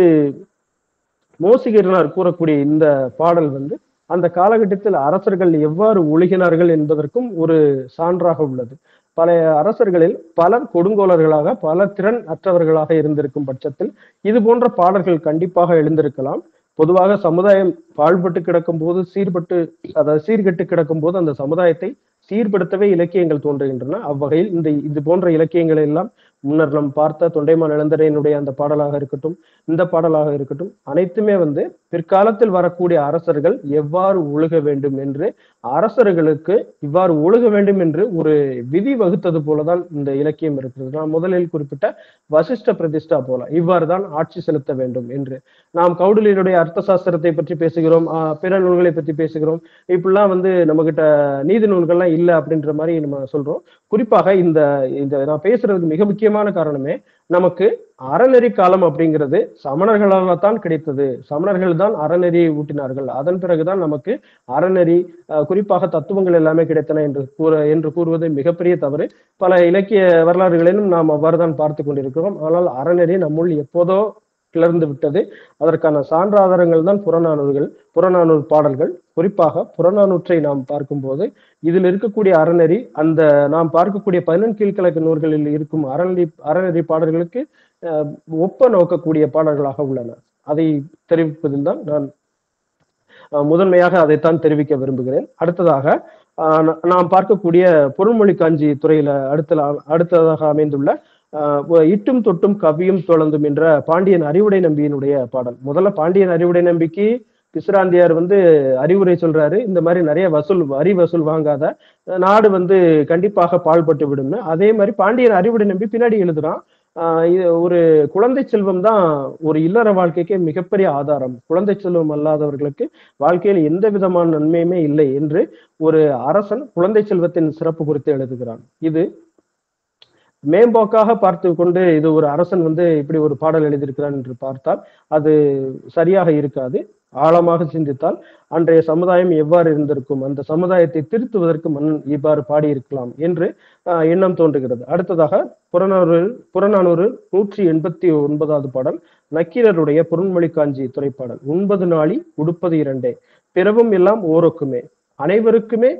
Speaker 3: மோசிகரனார் கூறக்கூடிய இந்த பாடல் வந்து அந்த காலகட்டத்தில் அரசர்கள் எவ்வாறு ஒழுகினார்கள் என்பதற்கும் ஒரு சான்றாக உள்ளது பழைய அரசர்களில் பலர் கொடுங்கோலர்களாக பல திறன் அற்றவர்களாக இருந்திருக்கும் பட்சத்தில் இது போன்ற பாடல்கள் கண்டிப்பாக எழுந்திருக்கலாம் பொதுவாக சமுதாயம் பாழ்பட்டு கிடக்கும் போது சீர்பட்டு அதாவது சீர்கெட்டு கிடக்கும் போது அந்த சமுதாயத்தை சீர்படுத்தவே இலக்கியங்கள் தோன்றுகின்றன அவ்வகையில் இந்த இது போன்ற இலக்கியங்களை எல்லாம் முன்னர் நாம் பார்த்த தொண்டைமான் இளந்தரையனுடைய அந்த பாடலாக இருக்கட்டும் இந்த பாடலாக இருக்கட்டும் அனைத்துமே வந்து பிற்காலத்தில் வரக்கூடிய அரசர்கள் எவ்வாறு ஒழுக வேண்டும் என்று அரசர்களுக்கு இவ்வாறு ஒழுக வேண்டும் என்று ஒரு விதி வகுத்தது போலதான் இந்த இலக்கியம் இருக்கிறது நான் முதலில் குறிப்பிட்ட வசிஷ்ட பிரதிஷ்டா போல இவ்வாறு தான் ஆட்சி செலுத்த வேண்டும் என்று நாம் கௌடலியனுடைய அர்த்த சாஸ்திரத்தை பற்றி பேசுகிறோம் ஆஹ் பிற நூல்களை பற்றி பேசுகிறோம் இப்படிலாம் வந்து நம்ம கிட்ட நீதி நூல்கள்லாம் இல்லை அப்படின்ற மாதிரி நம்ம சொல்றோம் குறிப்பாக இந்த இந்த நான் பேசுறதுக்கு மிக முக்கியமான காரணமே நமக்கு அறநெறி காலம் அப்படிங்கிறது சமணர்களால் தான் கிடைத்தது சமணர்கள் தான் அறநெறியை ஊட்டினார்கள் அதன் பிறகுதான் நமக்கு அறநெறி அஹ், குறிப்பாக தத்துவங்கள் எல்லாமே கிடைத்தன என்று கூற என்று கூறுவது மிகப்பெரிய தவறு பல இலக்கிய வரலாறுகளிலும் நாம் அவ்வாறுதான் பார்த்து கொண்டிருக்கிறோம் ஆனால் அறநெறி நம்முள் எப்போதோ கிளர்ந்து விட்டது அதற்கான சான்றாதாரங்கள் தான் புறநானூறுகள் புறநானூறு பாடல்கள் குறிப்பாக புறநானூற்றை நாம் பார்க்கும்போது இதில் இருக்கக்கூடிய அறநெறி அந்த நாம் பார்க்கக்கூடிய பதினெண் கீழ்கணக்கு நூல்களில் இருக்கும் அறநெறி அறநெறி பாடல்களுக்கு அஹ், ஒப்ப நோக்கக்கூடிய பாடல்களாக உள்ளன அதை தெரிவிப்பதில் தான் நான் அஹ், முதன்மையாக அதைத்தான் தெரிவிக்க விரும்புகிறேன் அடுத்ததாக அஹ், நா- நாம் பார்க்கக்கூடிய பொருள்மொழி காஞ்சி துறையில அடுத்த அடுத்ததாக அமைந்துள்ள ஆஹ் ஒ- இட்டும் தொட்டும் கவியும் தொடர்ந்தும் என்ற பாண்டியன் அறிவுடை நம்பியினுடைய பாடல் முதல்ல பாண்டியன் அறிவுடை நம்பிக்கு பிசுராந்தியார் வந்து அறிவுரை சொல்றாரு இந்த மாதிரி நிறைய வசூல் வரி வசூல் வாங்காத அஹ் நாடு வந்து கண்டிப்பாக பாழ்பட்டு விடும்னு அதே மாதிரி பாண்டியன் அறிவுடை நம்பி பின்னாடி எழுதுறான் ஆஹ் இது ஒரு குழந்தை செல்வம் தான் ஒரு இல்லற வாழ்க்கைக்கே மிகப்பெரிய ஆதாரம் குழந்தை செல்வம் அல்லாதவர்களுக்கு வாழ்க்கையில் எந்த விதமான நன்மையுமே இல்லை என்று ஒரு அரசன் குழந்தை செல்வத்தின் சிறப்பு குறித்து எழுதுகிறான் இது மேம்போக்காக பார்த்து கொண்டு இது ஒரு அரசன் வந்து இப்படி ஒரு பாடல் எழுதியிருக்கிறான் என்று பார்த்தால் அது சரியாக இருக்காது ஆழமாக சிந்தித்தால் அன்றைய சமுதாயம் எவ்வாறு இருந்திருக்கும் அந்த சமுதாயத்தை திருத்துவதற்கு மன்னன் இவ்வாறு பாடியிருக்கலாம் என்று ஆஹ், எண்ணம் தோன்றுகிறது அடுத்ததாக புறநானூறு புறநானூறு நூற்றி எண்பத்தி ஒன்பதாவது பாடல் நக்கீரருடைய பொருண்மொழி காஞ்சி துறைப்பாடல் உண்பது நாளி உடுப்பது இரண்டே பிறவும் எல்லாம் ஓரொக்குமே அனைவருக்குமே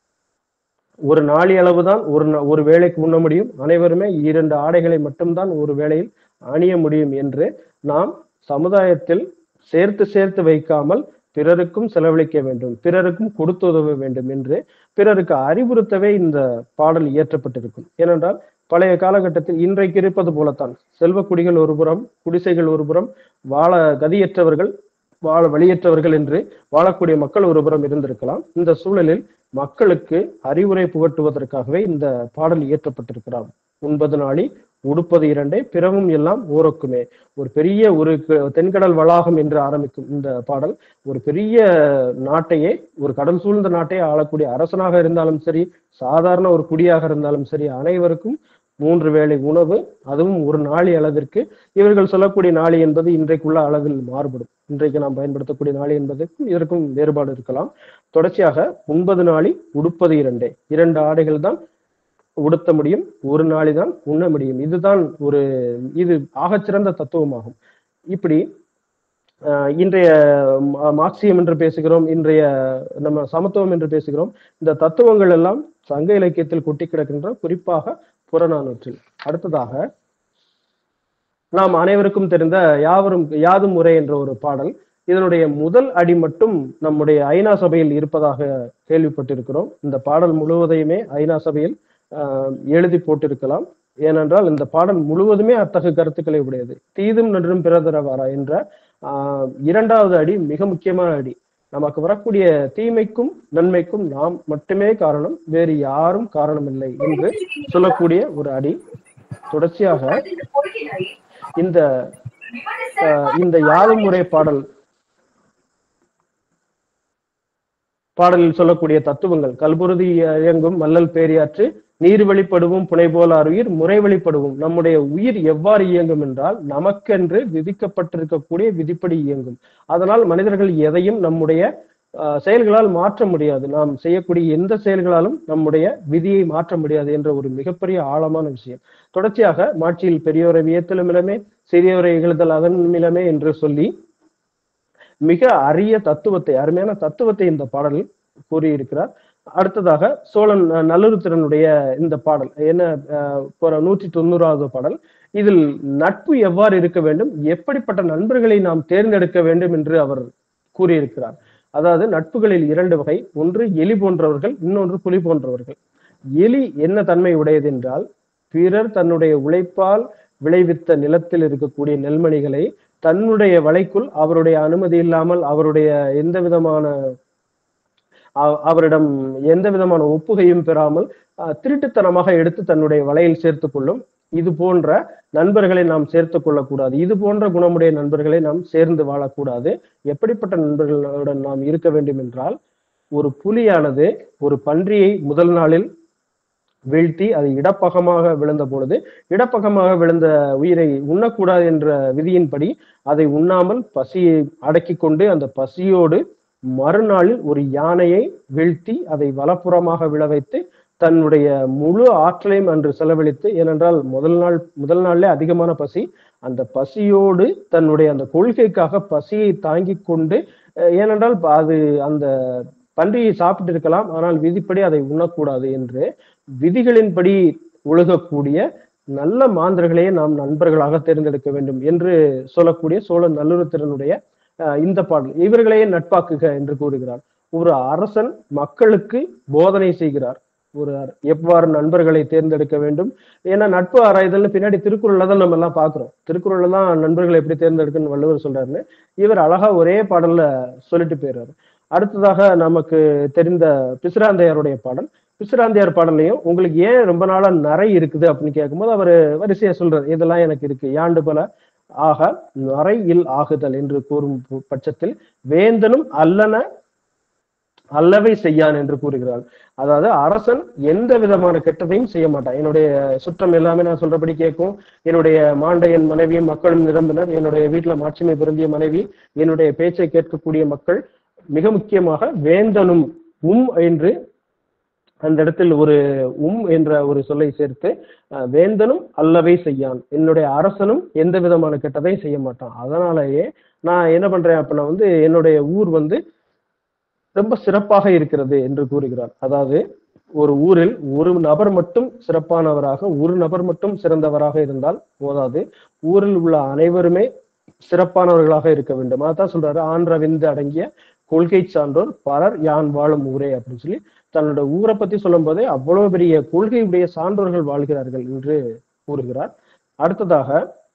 Speaker 3: ஒரு நாளி அளவுதான் ஒரு நா- ஒரு வேளைக்கு உண்ண முடியும் அனைவருமே இரண்டு ஆடைகளை மட்டும்தான் ஒரு வேளையில் அணிய முடியும் என்று நாம் சமுதாயத்தில் சேர்த்து சேர்த்து வைக்காமல் பிறருக்கும் செலவழிக்க வேண்டும் பிறருக்கும் கொடுத்து உதவ வேண்டும் என்று பிறருக்கு அறிவுறுத்தவே இந்த பாடல் இயற்றப்பட்டிருக்கும் ஏனென்றால் பழைய காலகட்டத்தில் இன்றைக்கு இருப்பது போலத்தான் செல்வ குடிகள் ஒருபுறம் குடிசைகள் ஒருபுறம் வாழ கதியற்றவர்கள் வாழ வழியற்றவர்கள் என்று வாழக்கூடிய மக்கள் ஒருபுறம் இருந்திருக்கலாம் இந்த சூழலில் மக்களுக்கு அறிவுரை புகட்டுவதற்காகவே இந்த பாடல் இயற்றப்பட்டிருக்கிறார் உண்பது நாளி உடுப்பது இரண்டே பிறவும் எல்லாம் ஊரக்குமே ஒரு பெரிய ஒரு க- தென்கடல் வளாகம் என்று ஆரம்பிக்கும் இந்த பாடல் ஒரு பெரிய நாட்டையே ஒரு கடல் சூழ்ந்த நாட்டையே ஆளக்கூடிய அரசனாக இருந்தாலும் சரி சாதாரண ஒரு குடியாக இருந்தாலும் சரி அனைவருக்கும் மூன்று வேளை உணவு அதுவும் ஒரு நாளி அளவிற்கு இவர்கள் சொல்லக்கூடிய நாளி என்பது இன்றைக்குள்ள அளவில் மாறுபடும் இன்றைக்கு நாம் பயன்படுத்தக்கூடிய நாளி என்பதற்கும் இதற்கும் வேறுபாடு இருக்கலாம் தொடர்ச்சியாக உண்பது நாளி உடுப்பது இரண்டே இரண்டு ஆடைகள் தான் உடுத்த முடியும் ஒரு நாளி தான் உண்ண முடியும் இதுதான் ஒரு இது ஆகச்சிறந்த தத்துவமாகும் இப்படி அஹ், இன்றைய மா- மார்க்சியம் என்று பேசுகிறோம் இன்றைய நம்ம சமத்துவம் என்று பேசுகிறோம் இந்த தத்துவங்கள் எல்லாம் சங்க இலக்கியத்தில் கொட்டி கிடக்கின்ற குறிப்பாக புறநானூற்றில் அடுத்ததாக நாம் அனைவருக்கும் தெரிந்த யாவரும் யாதும் முறை என்ற ஒரு பாடல் இதனுடைய முதல் அடி மட்டும் நம்முடைய ஐநா சபையில் இருப்பதாக கேள்விப்பட்டிருக்கிறோம் இந்த பாடல் முழுவதையுமே ஐநா சபையில் ஆஹ், எழுதி போட்டிருக்கலாம் ஏனென்றால் இந்த பாடல் முழுவதுமே அத்தகைய கருத்துக்களை உடையது தீதும் நன்றும் பிறதரவாரா என்ற ஆஹ், இரண்டாவது அடி மிக முக்கியமான அடி நமக்கு வரக்கூடிய தீமைக்கும் நன்மைக்கும் நாம் மட்டுமே காரணம் வேறு யாரும் காரணம் இல்லை என்று சொல்லக்கூடிய ஒரு அடி தொடர்ச்சியாக இந்த அஹ், இந்த யாதும் முறை பாடல் பாடலில் சொல்லக்கூடிய தத்துவங்கள் கல்புருதி இயங்கும் மல்லல் பேரியாற்று நீர் வழிப்படுவும் புனை போல அருயிர் முறை வழிப்படுவும் நம்முடைய உயிர் எவ்வாறு இயங்கும் என்றால் நமக்கென்று விதிக்கப்பட்டிருக்கக்கூடிய விதிப்படி இயங்கும் அதனால் மனிதர்கள் எதையும் நம்முடைய அஹ், செயல்களால் மாற்ற முடியாது நாம் செய்யக்கூடிய எந்த செயல்களாலும் நம்முடைய விதியை மாற்ற முடியாது என்ற ஒரு மிகப்பெரிய ஆழமான விஷயம் தொடர்ச்சியாக மாட்சியில் பெரியோரை வியத்தலும் இளமே சிறியோரை இகழ்தல் அதன் இளமே என்று சொல்லி மிக அரிய தத்துவத்தை அருமையான தத்துவத்தை இந்த பாடலில் கூறியிருக்கிறார் அடுத்ததாக சோழன் அஹ், நல்லுருத்திரனுடைய இந்த பாடல் என்ன அஹ், போற நூற்றி தொண்ணூறாவது பாடல் இதில் நட்பு எவ்வாறு இருக்க வேண்டும் எப்படிப்பட்ட நண்பர்களை நாம் தேர்ந்தெடுக்க வேண்டும் என்று அவர் கூறியிருக்கிறார் அதாவது நட்புகளில் இரண்டு வகை ஒன்று எலி போன்றவர்கள் இன்னொன்று புலி போன்றவர்கள் எலி என்ன தன்மை உடையது என்றால் பிறர் தன்னுடைய உழைப்பால் விளைவித்த நிலத்தில் இருக்கக்கூடிய நெல்மணிகளை தன்னுடைய வலைக்குள் அவருடைய அனுமதி இல்லாமல் அவருடைய எந்த விதமான அவ- அவரிடம் எந்த விதமான ஒப்புகையும் பெறாமல் அஹ், திருட்டுத்தனமாக எடுத்து தன்னுடைய வலையில் சேர்த்துக் கொள்ளும் இது போன்ற நண்பர்களை நாம் சேர்த்துக் கொள்ளக்கூடாது இது போன்ற குணமுடைய நண்பர்களை நாம் சேர்ந்து வாழக்கூடாது எப்படிப்பட்ட நண்பர்களுடன் நாம் இருக்க வேண்டும் என்றால் ஒரு புலியானது ஒரு பன்றியை முதல் நாளில் வீழ்த்தி அது இடப்பகமாக விழுந்த பொழுது இடப்பகமாக விழுந்த உயிரை உண்ணக்கூடாது என்ற விதியின்படி அதை உண்ணாமல் பசியை அடக்கி கொண்டு அந்த பசியோடு மறுநாளில் ஒரு யானையை வீழ்த்தி அதை வலப்புறமாக விழ வைத்து தன்னுடைய முழு ஆற்றலையும் அன்று செலவழித்து ஏனென்றால் முதல் நாள் முதல் நாள்லே அதிகமான பசி அந்த பசியோடு தன்னுடைய அந்த கொள்கைக்காக பசியை தாங்கிக் கொண்டு அஹ், ஏனென்றால் அது அந்த பன்றியை சாப்பிட்டு இருக்கலாம் ஆனால் விதிப்படி அதை உண்ணக்கூடாது என்று விதிகளின்படி ஒழுகக்கூடிய நல்ல மாந்தர்களையே நாம் நண்பர்களாக தேர்ந்தெடுக்க வேண்டும் என்று சொல்லக்கூடிய சோழன் நல்லுருத்திரனுடைய அஹ், இந்த பாடல் இவர்களையே நட்பாக்குக என்று கூறுகிறார் ஒரு அரசன் மக்களுக்கு போதனை செய்கிறார் ஒரு அர- எவ்வாறு நண்பர்களை தேர்ந்தெடுக்க வேண்டும் ஏன்னா நட்பு ஆராய்தல்னு பின்னாடி திருக்குறள்ல தான் நம்ம எல்லாம் பாக்குறோம் திருக்குறள்ல தான் நண்பர்களை எப்படி தேர்ந்தெடுக்கணும்னு வள்ளுவர் சொல்றாருன்னு இவர் அழகா ஒரே பாடல்ல சொல்லிட்டு போயிடுறாரு அடுத்ததாக நமக்கு தெரிந்த பிசிராந்தையாருடைய பாடல் பிசிராந்தையார் பாடல்லையும் உங்களுக்கு ஏன் ரொம்ப நாளா நரை இருக்குது அப்படின்னு கேட்கும்போது அவர் வரிசையா சொல்றாரு இதெல்லாம் எனக்கு இருக்கு யாண்டு பல ஆக நரை இல் ஆகுதல் என்று கூறும் ப- பட்சத்தில் வேந்தனும் அல்லன அல்லவை செய்யான் என்று கூறுகிறார் அதாவது அரசன் எந்த விதமான கெட்டதையும் செய்ய மாட்டான் என்னுடைய சுற்றம் எல்லாமே நான் சொல்றபடி கேட்கும் என்னுடைய மாண்டையன் மனைவியும் மக்களும் நிரம்பினர் என்னுடைய வீட்டுல மாட்சிமை பொருந்திய மனைவி என்னுடைய பேச்சை கேட்கக்கூடிய மக்கள் மிக முக்கியமாக வேந்தனும் உம் என்று அந்த இடத்தில் ஒரு உம் என்ற ஒரு சொல்லை சேர்த்து அஹ், வேந்தனும் அல்லவை செய்யான் என்னுடைய அரசனும் எந்த விதமான கெட்டதையும் செய்ய மாட்டான் அதனாலேயே நான் என்ன பண்றேன் அப்படின்னா வந்து என்னுடைய ஊர் வந்து ரொம்ப சிறப்பாக இருக்கிறது என்று கூறுகிறார் அதாவது ஒரு ஊரில் ஒரு நபர் மட்டும் சிறப்பானவராக ஒரு நபர் மட்டும் சிறந்தவராக இருந்தால் போதாது ஊரில் உள்ள அனைவருமே சிறப்பானவர்களாக இருக்க வேண்டும் அதான் சொல்றாரு ஆன்ற விந்து அடங்கிய கொள்கை சான்றோர் பலர் யான் வாழும் ஊரே அப்படின்னு சொல்லி தன்னோட ஊரை பத்தி சொல்லும் போதே அவ்வளவு பெரிய கொள்கையுடைய சான்றோர்கள் வாழ்கிறார்கள் என்று கூறுகிறார் அடுத்ததாக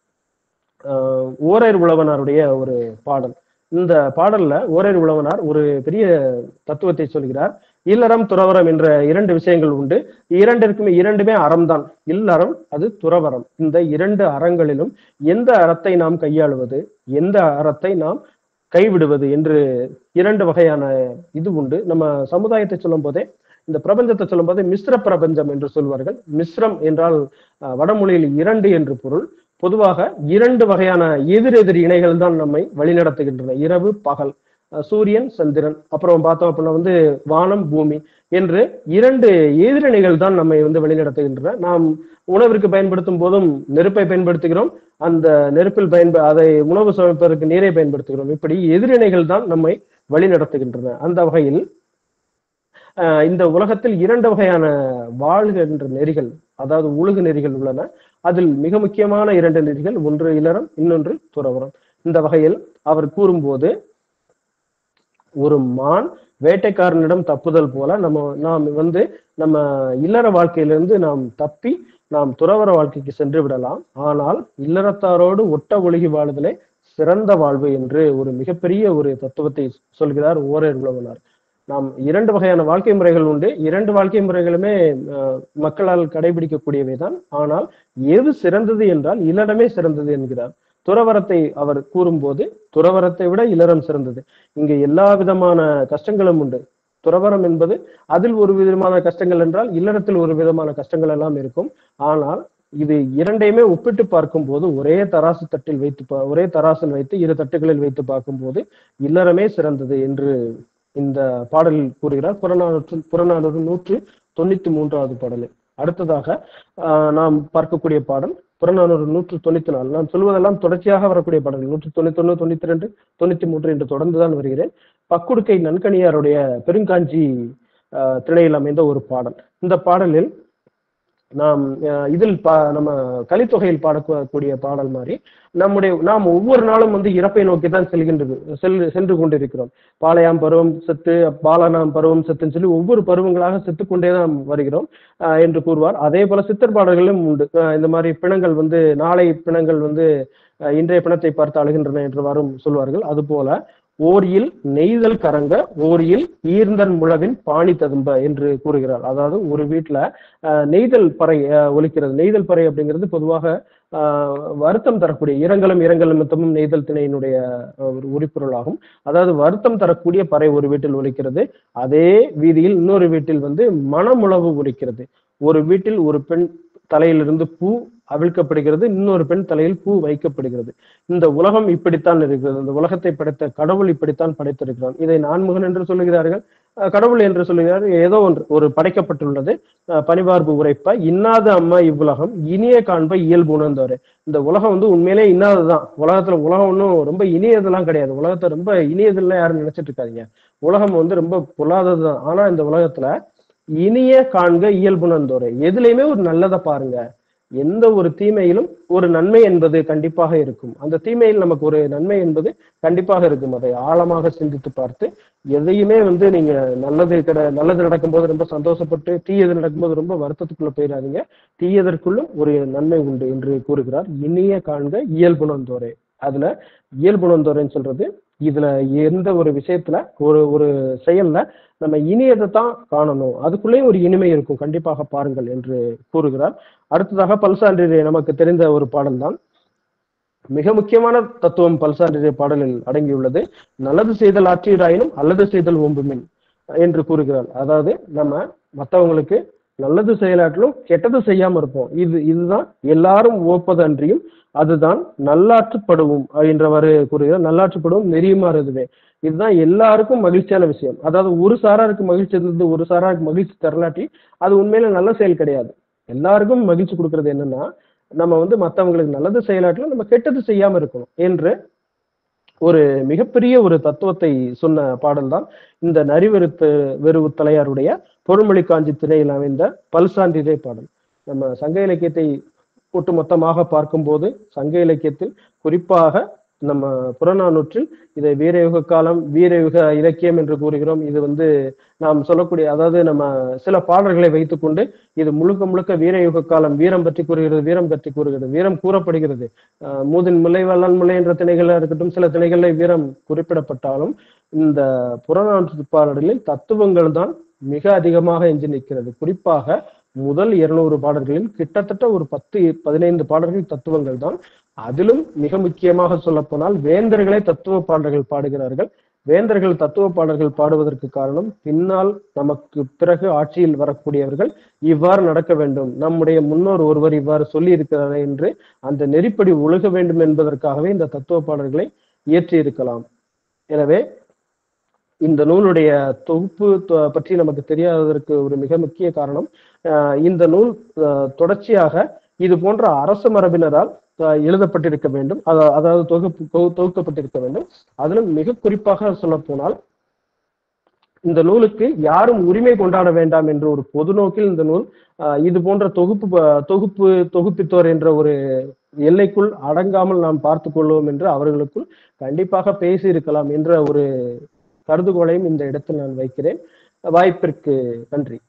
Speaker 3: ஆஹ் ஓரேர் உழவனாருடைய ஒரு பாடல் இந்த பாடல்ல ஓரேர் உழவனார் ஒரு பெரிய தத்துவத்தை சொல்கிறார் இல்லறம் துறவரம் என்ற இரண்டு விஷயங்கள் உண்டு இரண்டிற்குமே இரண்டுமே அறம்தான் இல்லறம் அது துறவரம் இந்த இரண்டு அறங்களிலும் எந்த அறத்தை நாம் கையாளுவது எந்த அறத்தை நாம் கைவிடுவது என்று இரண்டு வகையான இது உண்டு நம்ம சமுதாயத்தை சொல்லும் போதே இந்த பிரபஞ்சத்தை சொல்லும் போதே மிஸ்ர பிரபஞ்சம் என்று சொல்வார்கள் மிஸ்ரம் என்றால் அஹ், வடமொழியில் இரண்டு என்று பொருள் பொதுவாக இரண்டு வகையான எதிரெதிர் இணைகள் தான் நம்மை வழிநடத்துகின்றன இரவு பகல் அஹ், சூரியன் சந்திரன் அப்புறம் பார்த்தோம் அப்படின்னா வந்து வானம் பூமி என்று இரண்டு எதிரணிகள் தான் நம்மை வந்து வழிநடத்துகின்றன நாம் உணவிற்கு பயன்படுத்தும் போதும் நெருப்பை பயன்படுத்துகிறோம் அந்த நெருப்பில் பயன்ப அதை உணவு சமைப்பதற்கு நீரை பயன்படுத்துகிறோம் இப்படி எதிரிணைகள் தான் நம்மை வழிநடத்துகின்றன அந்த வகையில் ஆஹ் இந்த உலகத்தில் இரண்டு வகையான வாழ்கின்ற நெறிகள் அதாவது ஒழுகு நெறிகள் உள்ளன அதில் மிக முக்கியமான இரண்டு நெறிகள் ஒன்று இல்லறம் இன்னொன்று துறவரம் இந்த வகையில் அவர் கூறும்போது ஒரு மான் வேட்டைக்காரனிடம் தப்புதல் போல நம்ம நாம் வந்து நம்ம இல்லற வாழ்க்கையிலிருந்து நாம் தப்பி நாம் துறவர வாழ்க்கைக்கு சென்று விடலாம் ஆனால் இல்லறத்தாரோடு ஒட்ட ஒழுகி வாழுதலே சிறந்த வாழ்வு என்று ஒரு மிகப்பெரிய ஒரு தத்துவத்தை சொல்கிறார் ஓரர் உழவனார் நாம் இரண்டு வகையான வாழ்க்கை முறைகள் உண்டு இரண்டு வாழ்க்கை முறைகளுமே அஹ், மக்களால் கடைபிடிக்கக்கூடியவை தான் ஆனால் எது சிறந்தது என்றால் இல்லறமே சிறந்தது என்கிறார் துறவரத்தை அவர் கூறும்போது துறவரத்தை விட இல்லறம் சிறந்தது இங்கு எல்லா விதமான கஷ்டங்களும் உண்டு துறவரம் என்பது அதில் ஒரு விதமான கஷ்டங்கள் என்றால் இல்லறத்தில் ஒரு விதமான கஷ்டங்கள் எல்லாம் இருக்கும் ஆனால் இது இரண்டையுமே ஒப்பிட்டு பார்க்கும்போது ஒரே தராசு தட்டில் வைத்து பா- ஒரே தராசில் வைத்து இரு தட்டுகளில் வைத்து பார்க்கும்போது இல்லறமே சிறந்தது என்று இந்த பாடலில் கூறுகிறார் புறநானூற்று புறநானூறு நூற்று தொண்ணூத்தி மூன்றாவது பாடலில் அடுத்ததாக ஆஹ், நாம் பார்க்கக்கூடிய பாடல் புறநானூறு நூற்று தொண்ணூத்தி நாலு நான் சொல்வதெல்லாம் தொடர்ச்சியாக வரக்கூடிய பாடல்கள் நூற்று தொண்ணூத்தி ஒண்ணு தொண்ணூத்தி ரெண்டு தொண்ணூத்தி மூன்று என்று தொடர்ந்துதான் வருகிறேன் பக்குடுக்கை நன்கணியாருடைய பெருங்காஞ்சி ஆஹ், திணையில் அமைந்த ஒரு பாடல் இந்த பாடலில் நாம் அஹ், இதில் பா நம்ம கலித்தொகையில் பாடக்கூடிய பாடல் மாதிரி நம்முடைய நாம் ஒவ்வொரு நாளும் வந்து இறப்பை நோக்கி தான் செல்கின்றது செல் சென்று கொண்டிருக்கிறோம் பாளையாம் பருவம் செத்து பாலனாம் பருவம் செத்துன்னு சொல்லி ஒவ்வொரு பருவங்களாக செத்து கொண்டே தான் வருகிறோம் அஹ், என்று கூறுவார் அதே போல சித்தர் பாடல்களும் உண்டு அஹ், இந்த மாதிரி பிணங்கள் வந்து நாளை பிணங்கள் வந்து அஹ், இன்றைய பிணத்தை பார்த்து அழுகின்றன என்று வரும் சொல்வார்கள் அதுபோல ஓரியில் நெய்தல் கரங்க ஓரியில் ஈர்ந்தன் முழவின் பாணி ததும்ப என்று கூறுகிறார் அதாவது ஒரு வீட்டுல அஹ், நெய்தல் பறை அஹ், ஒலிக்கிறது நெய்தல் பறை அப்படிங்கிறது பொதுவாக ஆஹ், வருத்தம் தரக்கூடிய இரங்கலும் இரங்கல் மித்தமும் நெய்தல் திணையினுடைய அஹ், ஒரு உரிப்பொருளாகும் அதாவது வருத்தம் தரக்கூடிய பறை ஒரு வீட்டில் ஒலிக்கிறது அதே வீதியில் இன்னொரு வீட்டில் வந்து மனமுழவு ஒலிக்கிறது ஒரு வீட்டில் ஒரு பெண் தலையிலிருந்து பூ அவிழ்க்கப்படுகிறது இன்னொரு பெண் தலையில் பூ வைக்கப்படுகிறது இந்த உலகம் இப்படித்தான் இருக்கிறது இந்த உலகத்தை படைத்த கடவுள் இப்படித்தான் படைத்திருக்கிறான் இதை நான்முகன் என்று சொல்லுகிறார்கள் அஹ் கடவுள் என்று சொல்லுகிறார்கள் ஏதோ ஒன்று ஒரு படைக்கப்பட்டுள்ளது அஹ் பனிபார்பு உரைப்ப இன்னாத அம்மா இவ்வுலகம் இனிய காண்ப இயல்பு உணர்ந்தவரே இந்த உலகம் வந்து உண்மையிலே இன்னாததுதான் உலகத்துல உலகம் ஒன்றும் ரொம்ப இனியதெல்லாம் கிடையாது உலகத்தை ரொம்ப இனியதெல்லாம் யாரும் நினைச்சிட்டு இருக்காதீங்க உலகம் வந்து ரொம்ப பொல்லாததுதான் ஆனா இந்த உலகத்துல இனிய காண்க இயல்புணர்ந்தோரை எதுலையுமே ஒரு நல்லதை பாருங்க எந்த ஒரு தீமையிலும் ஒரு நன்மை என்பது கண்டிப்பாக இருக்கும் அந்த தீமையில் நமக்கு ஒரு நன்மை என்பது கண்டிப்பாக இருக்கும் அதை ஆழமாக சிந்தித்து பார்த்து எதையுமே வந்து நீங்க நல்லது கிட நல்லது நடக்கும்போது ரொம்ப சந்தோஷப்பட்டு தீயது நடக்கும்போது ரொம்ப வருத்தத்துக்குள்ள போயிடாதீங்க தீயதற்குள்ளும் ஒரு நன்மை உண்டு என்று கூறுகிறார் இனிய காண்க இயல்புணர்ந்தோரே அதுல இயல்புணர்ந்தோரேன்னு சொல்றது இதுல எந்த ஒரு விஷயத்துல ஒரு ஒரு செயல்ல நம்ம இனியதை தான் காணணும் அதுக்குள்ளேயும் ஒரு இனிமை இருக்கும் கண்டிப்பாக பாருங்கள் என்று கூறுகிறார் அடுத்ததாக பல்சான்றிலே நமக்கு தெரிந்த ஒரு பாடல் தான் மிக முக்கியமான தத்துவம் பல்சான்றிலே பாடலில் அடங்கியுள்ளது நல்லது செய்தல் ஆற்றீராயினும் அல்லது செய்தல் ஓம்புமின் என்று கூறுகிறார் அதாவது நம்ம மற்றவங்களுக்கு நல்லது செயலாற்றிலும் கெட்டது செய்யாம இருப்போம் இது இதுதான் எல்லாரும் ஓப்பது அன்றியும் அதுதான் நல்லாற்றுப்படுவோம் என்றவாறு கூறுகிறார் நல்லாற்றுப்படுவோம் நெறியுமாறு இதுவே இதுதான் எல்லாருக்கும் மகிழ்ச்சியான விஷயம் அதாவது ஒரு சாராருக்கு மகிழ்ச்சி இருந்தது ஒரு சாராருக்கு மகிழ்ச்சி தரலாட்டி அது உண்மையில நல்ல செயல் கிடையாது எல்லாருக்கும் மகிழ்ச்சி கொடுக்கறது என்னன்னா நம்ம வந்து மற்றவங்களுக்கு நல்லது செயலாட்டிலும் நம்ம கெட்டது செய்யாம இருக்கணும் என்று ஒரு மிகப்பெரிய ஒரு தத்துவத்தை சொன்ன பாடல் தான் இந்த நரிவெருத்து வெறுவு தலையாருடைய பொருள்மொழி காஞ்சி திரையில் அமைந்த பல்சான்றிதே பாடல் நம்ம சங்க இலக்கியத்தை ஒட்டுமொத்தமாக பார்க்கும்போது சங்க இலக்கியத்தில் குறிப்பாக நம்ம புறநானூற்றில் இதை வீரயுக காலம் வீரயுக இலக்கியம் என்று கூறுகிறோம் இது வந்து நாம் சொல்லக்கூடிய அதாவது நம்ம சில பாடல்களை வைத்துக்கொண்டு இது முழுக்க முழுக்க வீரயுக காலம் வீரம் பற்றி கூறுகிறது வீரம் பற்றி கூறுகிறது வீரம் கூறப்படுகிறது அஹ் மூதின் முல்லை வல்லான் முல்லை என்ற திணைகளாக இருக்கட்டும் சில திணைகளில் வீரம் குறிப்பிடப்பட்டாலும் இந்த புறநானூற்று பாடலில் தத்துவங்கள் தான் மிக அதிகமாக எஞ்சி நிற்கிறது குறிப்பாக முதல் இருநூறு பாடல்களில் கிட்டத்தட்ட ஒரு பத்து பதினைந்து பாடல்கள் தத்துவங்கள் தான் அதிலும் மிக முக்கியமாக சொல்ல போனால் வேந்தர்களே தத்துவ பாடல்கள் பாடுகிறார்கள் வேந்தர்கள் தத்துவ பாடல்கள் பாடுவதற்கு காரணம் பின்னால் நமக்கு பிறகு ஆட்சியில் வரக்கூடியவர்கள் இவ்வாறு நடக்க வேண்டும் நம்முடைய முன்னோர் ஒருவர் இவ்வாறு சொல்லி இருக்கிறார் என்று அந்த நெறிப்படி ஒழுக வேண்டும் என்பதற்காகவே இந்த தத்துவ பாடல்களை இயற்றி இருக்கலாம் எனவே இந்த நூலுடைய தொகுப்பு தொ- பற்றி நமக்கு தெரியாததற்கு ஒரு மிக முக்கிய காரணம் அஹ் இந்த நூல் அஹ், தொடர்ச்சியாக இது போன்ற அரச மரபினரால் அஹ், எழுதப்பட்டிருக்க வேண்டும் அதா- அதாவது தொகுப்பு தொகு- தொகுக்கப்பட்டிருக்க வேண்டும் அதிலும் மிக குறிப்பாக சொல்ல போனால் இந்த நூலுக்கு யாரும் உரிமை கொண்டாட வேண்டாம் என்ற ஒரு பொது நோக்கில் இந்த நூல் அஹ், இது போன்ற தொகுப்பு ப- தொகுப்பு தொகுப்பித்தோர் என்ற ஒரு எல்லைக்குள் அடங்காமல் நாம் பார்த்து கொள்வோம் என்று அவர்களுக்குள் கண்டிப்பாக பேசி இருக்கலாம் என்ற ஒரு கருதுகோளையும் இந்த இடத்தில் நான் வைக்கிறேன் வாய்ப்பிற்கு நன்றி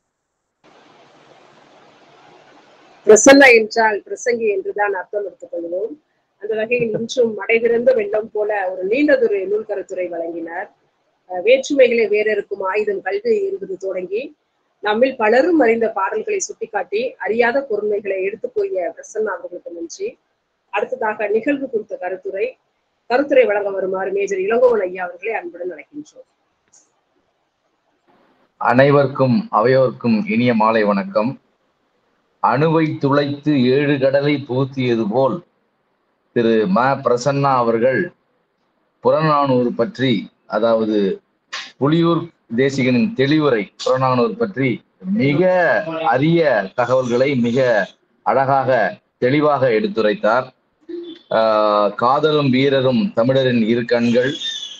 Speaker 2: பிரசன்ன என்றால் பிரசங்கி என்றுதான் அர்த்தம் எடுத்துக் கொள்வோம் அந்த வகையில் இன்றும் மடைதிறந்த வெள்ளம் போல ஒரு நீண்டதொரு நூல் கருத்துரை வழங்கினார் அஹ் வேற்றுமைகளை வேறறுக்கும் ஆயுதம் கல்வி என்பது தொடங்கி நம்மில் பலரும் அறிந்த பாடல்களை சுட்டிக்காட்டி அறியாத பொறுமைகளை எடுத்து கூறிய பிரசன்னா அவர்களுக்கு நன்றி அடுத்ததாக நிகழ்வு குறித்த கருத்துரை கருத்துரை வழங்க வருமாறு மேஜர் இளங்கோவன் ஐயா அவர்களை அன்புடன் அழைக்கின்றோம்
Speaker 4: அனைவருக்கும் அவையோர்க்கும் இனிய மாலை வணக்கம் அணுவை துளைத்து ஏழு கடலை புகுத்தியது போல் திரு ம பிரசன்னா அவர்கள் புறநானூறு பற்றி அதாவது புலியூர் தேசிகனின் தெளிவுரை புறநானூறு பற்றி மிக அரிய தகவல்களை மிக அழகாக தெளிவாக எடுத்துரைத்தார் ஆஹ் காதலும் வீரரும் தமிழரின் இரு கண்கள்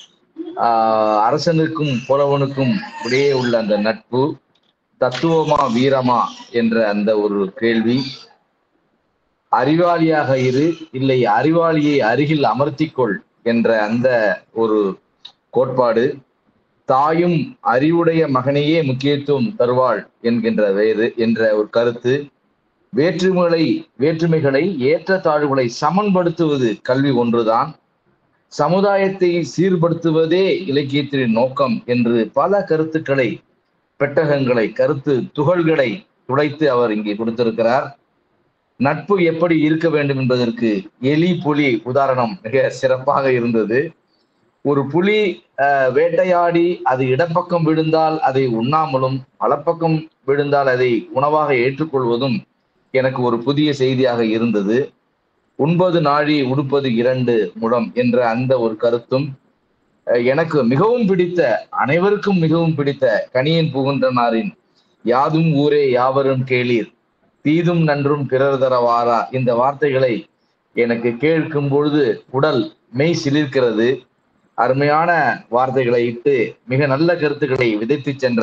Speaker 4: ஆஹ் அரசனுக்கும் புலவனுக்கும் இடையே உள்ள அந்த நட்பு தத்துவமா வீரமா என்ற அந்த ஒரு கேள்வி அறிவாளியாக இரு இல்லை அறிவாளியை அருகில் அமர்த்திக்கொள் என்ற அந்த ஒரு கோட்பாடு தாயும் அறிவுடைய மகனையே முக்கியத்துவம் தருவாள் என்கின்ற வேறு என்ற ஒரு கருத்து வேற்றுமைகளை வேற்றுமைகளை ஏற்றத்தாழ்வுகளை சமன்படுத்துவது கல்வி ஒன்றுதான் சமுதாயத்தை சீர்படுத்துவதே இலக்கியத்தின் நோக்கம் என்று பல கருத்துக்களை பெட்டகங்களை கருத்து துகள்களை துடைத்து அவர் இங்கே கொடுத்திருக்கிறார் நட்பு எப்படி இருக்க வேண்டும் என்பதற்கு எலி புலி உதாரணம் மிக சிறப்பாக இருந்தது ஒரு புலி அஹ், வேட்டையாடி அது இடப்பக்கம் விழுந்தால் அதை உண்ணாமலும் வலப்பக்கம் விழுந்தால் அதை உணவாக ஏற்றுக்கொள்வதும் எனக்கு ஒரு புதிய செய்தியாக இருந்தது உண்பது நாழி உடுப்பது இரண்டு முடம் என்ற அந்த ஒரு கருத்தும் அஹ், எனக்கு மிகவும் பிடித்த அனைவருக்கும் மிகவும் பிடித்த கணியன் புகுன்றனாரின் யாதும் ஊரே யாவரும் கேளீர் தீதும் நன்றும் பிறர் தரவாரா இந்த வார்த்தைகளை எனக்கு கேட்கும் பொழுது உடல் மெய் சிலிர்க்கிறது அருமையான வார்த்தைகளை இட்டு மிக நல்ல கருத்துக்களை விதைத்து சென்ற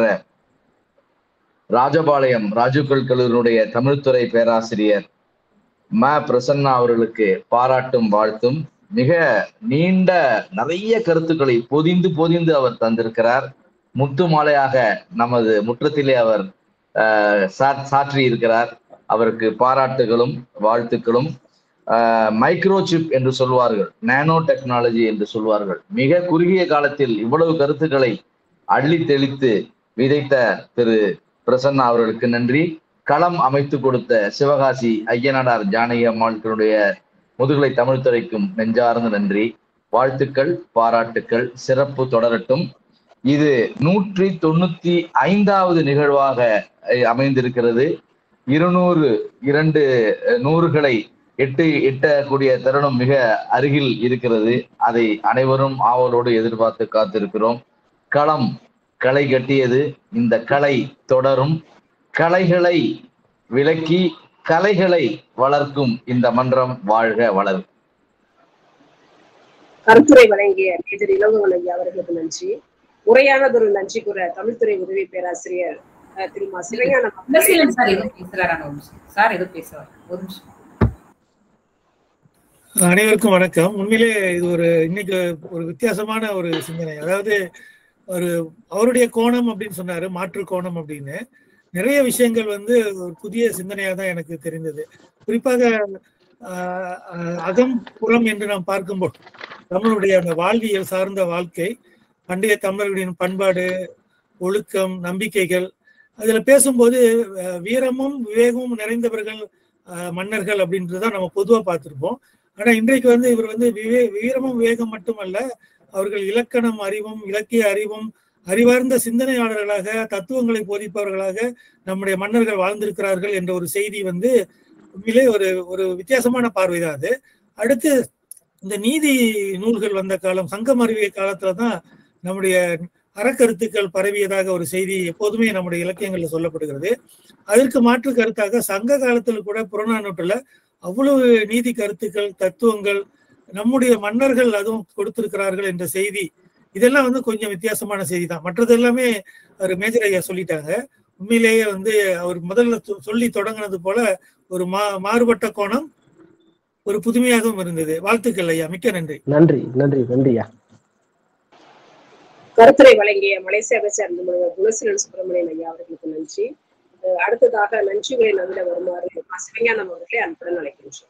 Speaker 4: ராஜபாளையம் ராஜுக்கல் கல்லூரியுடைய தமிழ்துறை பேராசிரியர் ம பிரசன்னா அவர்களுக்கு பாராட்டும் வாழ்த்தும் மிக நீண்ட நிறைய கருத்துக்களை பொதிந்து பொதிந்து அவர் தந்திருக்கிறார் முத்து மாலையாக நமது முற்றத்திலே அவர் ஆஹ், சா- சாற்றி இருக்கிறார் அவருக்கு பாராட்டுகளும் வாழ்த்துக்களும் மைக்ரோ சிப் என்று சொல்வார்கள் நானோ டெக்னாலஜி என்று சொல்வார்கள் மிக குறுகிய காலத்தில் இவ்வளவு கருத்துக்களை அள்ளி தெளித்து விதைத்த திரு பிரசன்னா அவர்களுக்கு நன்றி களம் அமைத்து கொடுத்த சிவகாசி ஐயனாடார் ஜானகி அம்மாளுடைய முதுகலை தமிழ் துறைக்கும் நெஞ்சார்ந்த நன்றி வாழ்த்துக்கள் பாராட்டுக்கள் சிறப்பு தொடரட்டும் இது நூற்றி தொண்ணூத்தி ஐந்தாவது நிகழ்வாக அஹ், அமைந்திருக்கிறது இருநூறு இரண்டு அஹ், நூறுகளை எட்டு எட்டக்கூடிய தருணம் மிக அருகில் இருக்கிறது அதை அனைவரும் ஆவலோடு எதிர்பார்த்து காத்திருக்கிறோம் களம் களை கட்டியது இந்த கலை தொடரும் கலைகளை விளக்கி கலைகளை வளர்க்கும் இந்த மன்றம் வாழ்க வளரும்
Speaker 2: கருத்துரை வழங்கிய மேஜர் இளங்கோவன் ஐயா அவர்களுக்கு நன்றி முறையானதொரு நன்றி கூற தமிழ்துறை உதவி பேராசிரியர் அஹ், திரு மா சிவஞானம்
Speaker 1: குணசீலன் சார் ஏதோ பேசுறாரான ஒரு நிமிஷம் சார் ஏதோ பேசுவார் ஒரு நிமிஷம்
Speaker 5: அனைவருக்கும் வணக்கம் உண்மையிலே இது ஒரு இன்னைக்கு ஒரு வித்தியாசமான ஒரு சிந்தனை அதாவது ஒரு அவருடைய கோணம் அப்படின்னு சொன்னாரு மாற்று கோணம் அப்படின்னு நிறைய விஷயங்கள் வந்து ஒரு புதிய சிந்தனையா தான் எனக்கு தெரிந்தது குறிப்பாக ஆஹ், ஆஹ், அகம் புறம் என்று நாம் பார்க்கும்போது தமிழுடைய அந்த வாழ்வியல் சார்ந்த வாழ்க்கை பண்டைய தமிழர்களின் பண்பாடு ஒழுக்கம் நம்பிக்கைகள் அதுல பேசும்போது அஹ், வீரமும் விவேகமும் நிறைந்தவர்கள் அஹ், மன்னர்கள் அப்படின்றத நம்ம பொதுவா பார்த்திருப்போம் ஆனா இன்றைக்கு வந்து இவர் வந்து விவே வீரமும் விவேகம் மட்டுமல்ல அவர்கள் இலக்கணம் அறிவும் இலக்கிய அறிவும் அறிவார்ந்த சிந்தனையாளர்களாக தத்துவங்களை போதிப்பவர்களாக நம்முடைய மன்னர்கள் வாழ்ந்திருக்கிறார்கள் என்ற ஒரு செய்தி வந்து உண்மையிலே ஒரு ஒரு வித்தியாசமான பார்வைதான் அது அடுத்து இந்த நீதி நூல்கள் வந்த காலம் சங்கம் அறிவிய காலத்துல தான் நம்முடைய அறக்கருத்துக்கள் பரவியதாக ஒரு செய்தி எப்போதுமே நம்முடைய இலக்கியங்கள்ல சொல்லப்படுகிறது அதற்கு மாற்று கருத்தாக சங்க காலத்துல கூட புறநானூற்றுல அவ்வளவு நீதி கருத்துக்கள் தத்துவங்கள் நம்முடைய மன்னர்கள் அதுவும் கொடுத்திருக்கிறார்கள் என்ற செய்தி இதெல்லாம் வந்து கொஞ்சம் வித்தியாசமான செய்தி தான் மற்றது எல்லாமே அவர் மேஜர் ஐயா சொல்லிட்டாங்க உண்மையிலேயே வந்து அவர் முதல்ல சொ- சொல்லி தொடங்கினது போல ஒரு மா மாறுபட்ட கோணம் ஒரு புதுமையாகவும் இருந்தது வாழ்த்துக்கள் ஐயா மிக்க நன்றி
Speaker 3: நன்றி நன்றி நன்றியா
Speaker 2: கருத்துரை வழங்கிய மலேசியாவை சேர்ந்த முனைவர் குணசீலன் சுப்பிரமணியன் ஐயா அவர்களுக்கு நன்றி அஹ் அடுத்ததாக நன்றிகளை நவில வருமாறு மா. சிவஞானம் அவர்களை அன்புடன் அழைக்கின்றோம்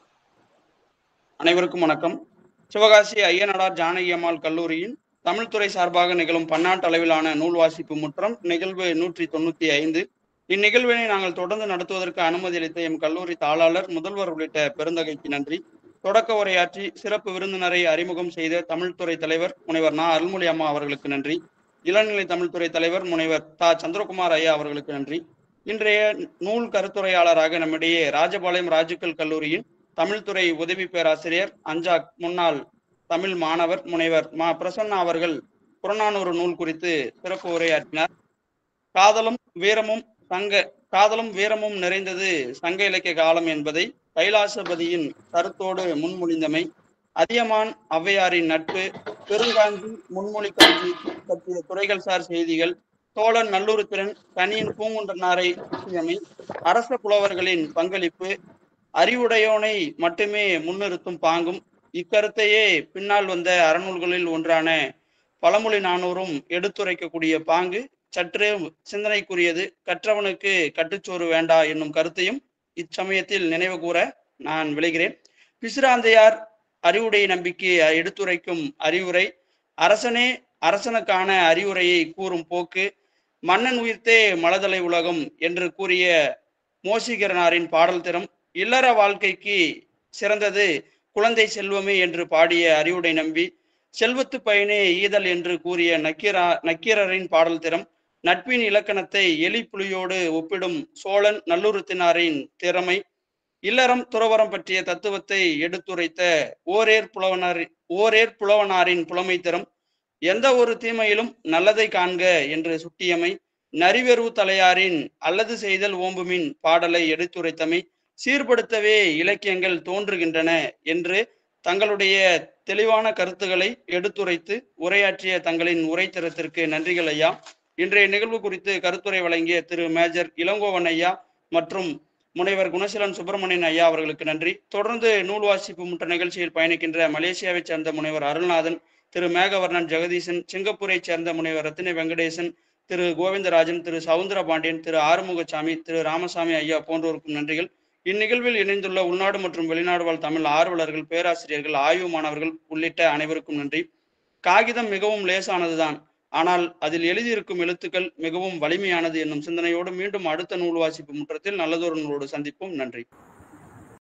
Speaker 6: அனைவருக்கும் வணக்கம் சிவகாசி ஐயனடார் ஜானகி அம்மாள் கல்லூரியின் தமிழ்துறை சார்பாக நிகழும் பன்னாட்டு அளவிலான நூல் வாசிப்பு முற்றம் நிகழ்வு நூற்றி தொண்ணூத்தி ஐந்து இந்நிகழ்வினை நாங்கள் தொடர்ந்து நடத்துவதற்கு அனுமதி அளித்த எம் கல்லூரி தாளாளர் முதல்வர் உள்ளிட்ட பெருந்தகைக்கு நன்றி தொடக்க உரையாற்றி சிறப்பு விருந்தினரை அறிமுகம் செய்த தமிழ்துறை தலைவர் முனைவர் நா அருள்மொழி அம்மா அவர்களுக்கு நன்றி இளநிலை தமிழ்துறை தலைவர் முனைவர் தா சந்திரகுமார் ஐயா அவர்களுக்கு நன்றி இன்றைய நூல் கருத்துரையாளராக நம்மிடையே ராஜபாளையம் ராஜுக்கல் கல்லூரியின் தமிழ்துறை உதவி பேராசிரியர் அஞ்சாக் முன்னாள் தமிழ் மாணவர் முனைவர் மா பிரசன்னா அவர்கள் புறநானூறு நூல் குறித்து சிறப்பு உரையாற்றினார் காதலும் வீரமும் சங்க காதலும் வீரமும் நிறைந்தது சங்க இலக்கிய காலம் என்பதை கைலாசபதியின் கருத்தோடு முன்மொழிந்தமை அதியமான் ஔவையாரின் நட்பு பெருங்காஞ்சி முன்மொழி காஞ்சி பற்றிய துறைகள் சார் செய்திகள் தோழன் நல்லூர்திறன் கனியின் பூங்குன்றனாரை சுற்றியமை அரச புலவர்களின் பங்களிப்பு அறிவுடையோனை மட்டுமே முன்னிறுத்தும் பாங்கும் இக்கருத்தையே பின்னால் வந்த அறநூல்களில் ஒன்றான பழமொழி நானூறும் எடுத்துரைக்கக்கூடிய பாங்கு சற்று சிந்தனைக்குரியது கற்றவனுக்கு கட்டுச்சோறு வேண்டா என்னும் கருத்தையும் இச்சமயத்தில் நினைவு கூற நான் விளைகிறேன் பிசிராந்தையார் அறிவுடை நம்பிக்கை எடுத்துரைக்கும் அறிவுரை அரசனே அரசனுக்கான அறிவுரையை கூறும் போக்கு மன்னன் உயிர்த்தே மலதலை உலகம் என்று கூறிய மோசிகரனாரின் பாடல் திறம் இல்லற வாழ்க்கைக்கு சிறந்தது குழந்தை செல்வமே என்று பாடிய அறிவுடை நம்பி செல்வத்து பயனே ஈதல் என்று கூறிய நக்கீரா நக்கீரரின் பாடல் திறம் நட்பின் இலக்கணத்தை எலி புலியோடு ஒப்பிடும் சோழன் நல்லுறுத்தினாரின் திறமை இல்லறம் துறவரம் பற்றிய தத்துவத்தை எடுத்துரைத்த ஓரேர் புலவனார் ஓரேர் புலவனாரின் புலமை திறம் எந்த ஒரு தீமையிலும் நல்லதை காண்க என்று சுட்டியமை நரிவெரு தலையாரின் அல்லது செய்தல் ஓம்புமின் பாடலை எடுத்துரைத்தமை சீர்படுத்தவே இலக்கியங்கள் தோன்றுகின்றன என்று தங்களுடைய தெளிவான கருத்துக்களை எடுத்துரைத்து உரையாற்றிய தங்களின் உரைத்தரத்திற்கு நன்றிகள் ஐயா இன்றைய நிகழ்வு குறித்து கருத்துரை வழங்கிய திரு மேஜர் இளங்கோவன் ஐயா மற்றும் முனைவர் குணசீலன் சுப்பிரமணியன் ஐயா அவர்களுக்கு நன்றி தொடர்ந்து நூல் வாசிப்பு முற்ற நிகழ்ச்சியில் பயணிக்கின்ற மலேசியாவைச் சேர்ந்த முனைவர் அருள்நாதன் திரு மேகவர்ணன் ஜெகதீசன் சிங்கப்பூரைச் சேர்ந்த முனைவர் ரத்தின வெங்கடேசன் திரு கோவிந்தராஜன் திரு சவுந்தர பாண்டியன் திரு ஆறுமுகசாமி திரு ராமசாமி ஐயா போன்றோருக்கும் நன்றிகள் இந்நிகழ்வில் இணைந்துள்ள உள்நாடு மற்றும் வெளிநாடு வாழ் தமிழ் ஆர்வலர்கள் பேராசிரியர்கள் ஆய்வு மாணவர்கள் உள்ளிட்ட அனைவருக்கும் நன்றி காகிதம் மிகவும் லேசானதுதான் ஆனால் அதில் எழுதியிருக்கும் எழுத்துக்கள் மிகவும் வலிமையானது என்னும் சிந்தனையோடு மீண்டும் அடுத்த நூல் வாசிப்பு முற்றத்தில் நல்லதொரு நூலோடு சந்திப்போம் நன்றி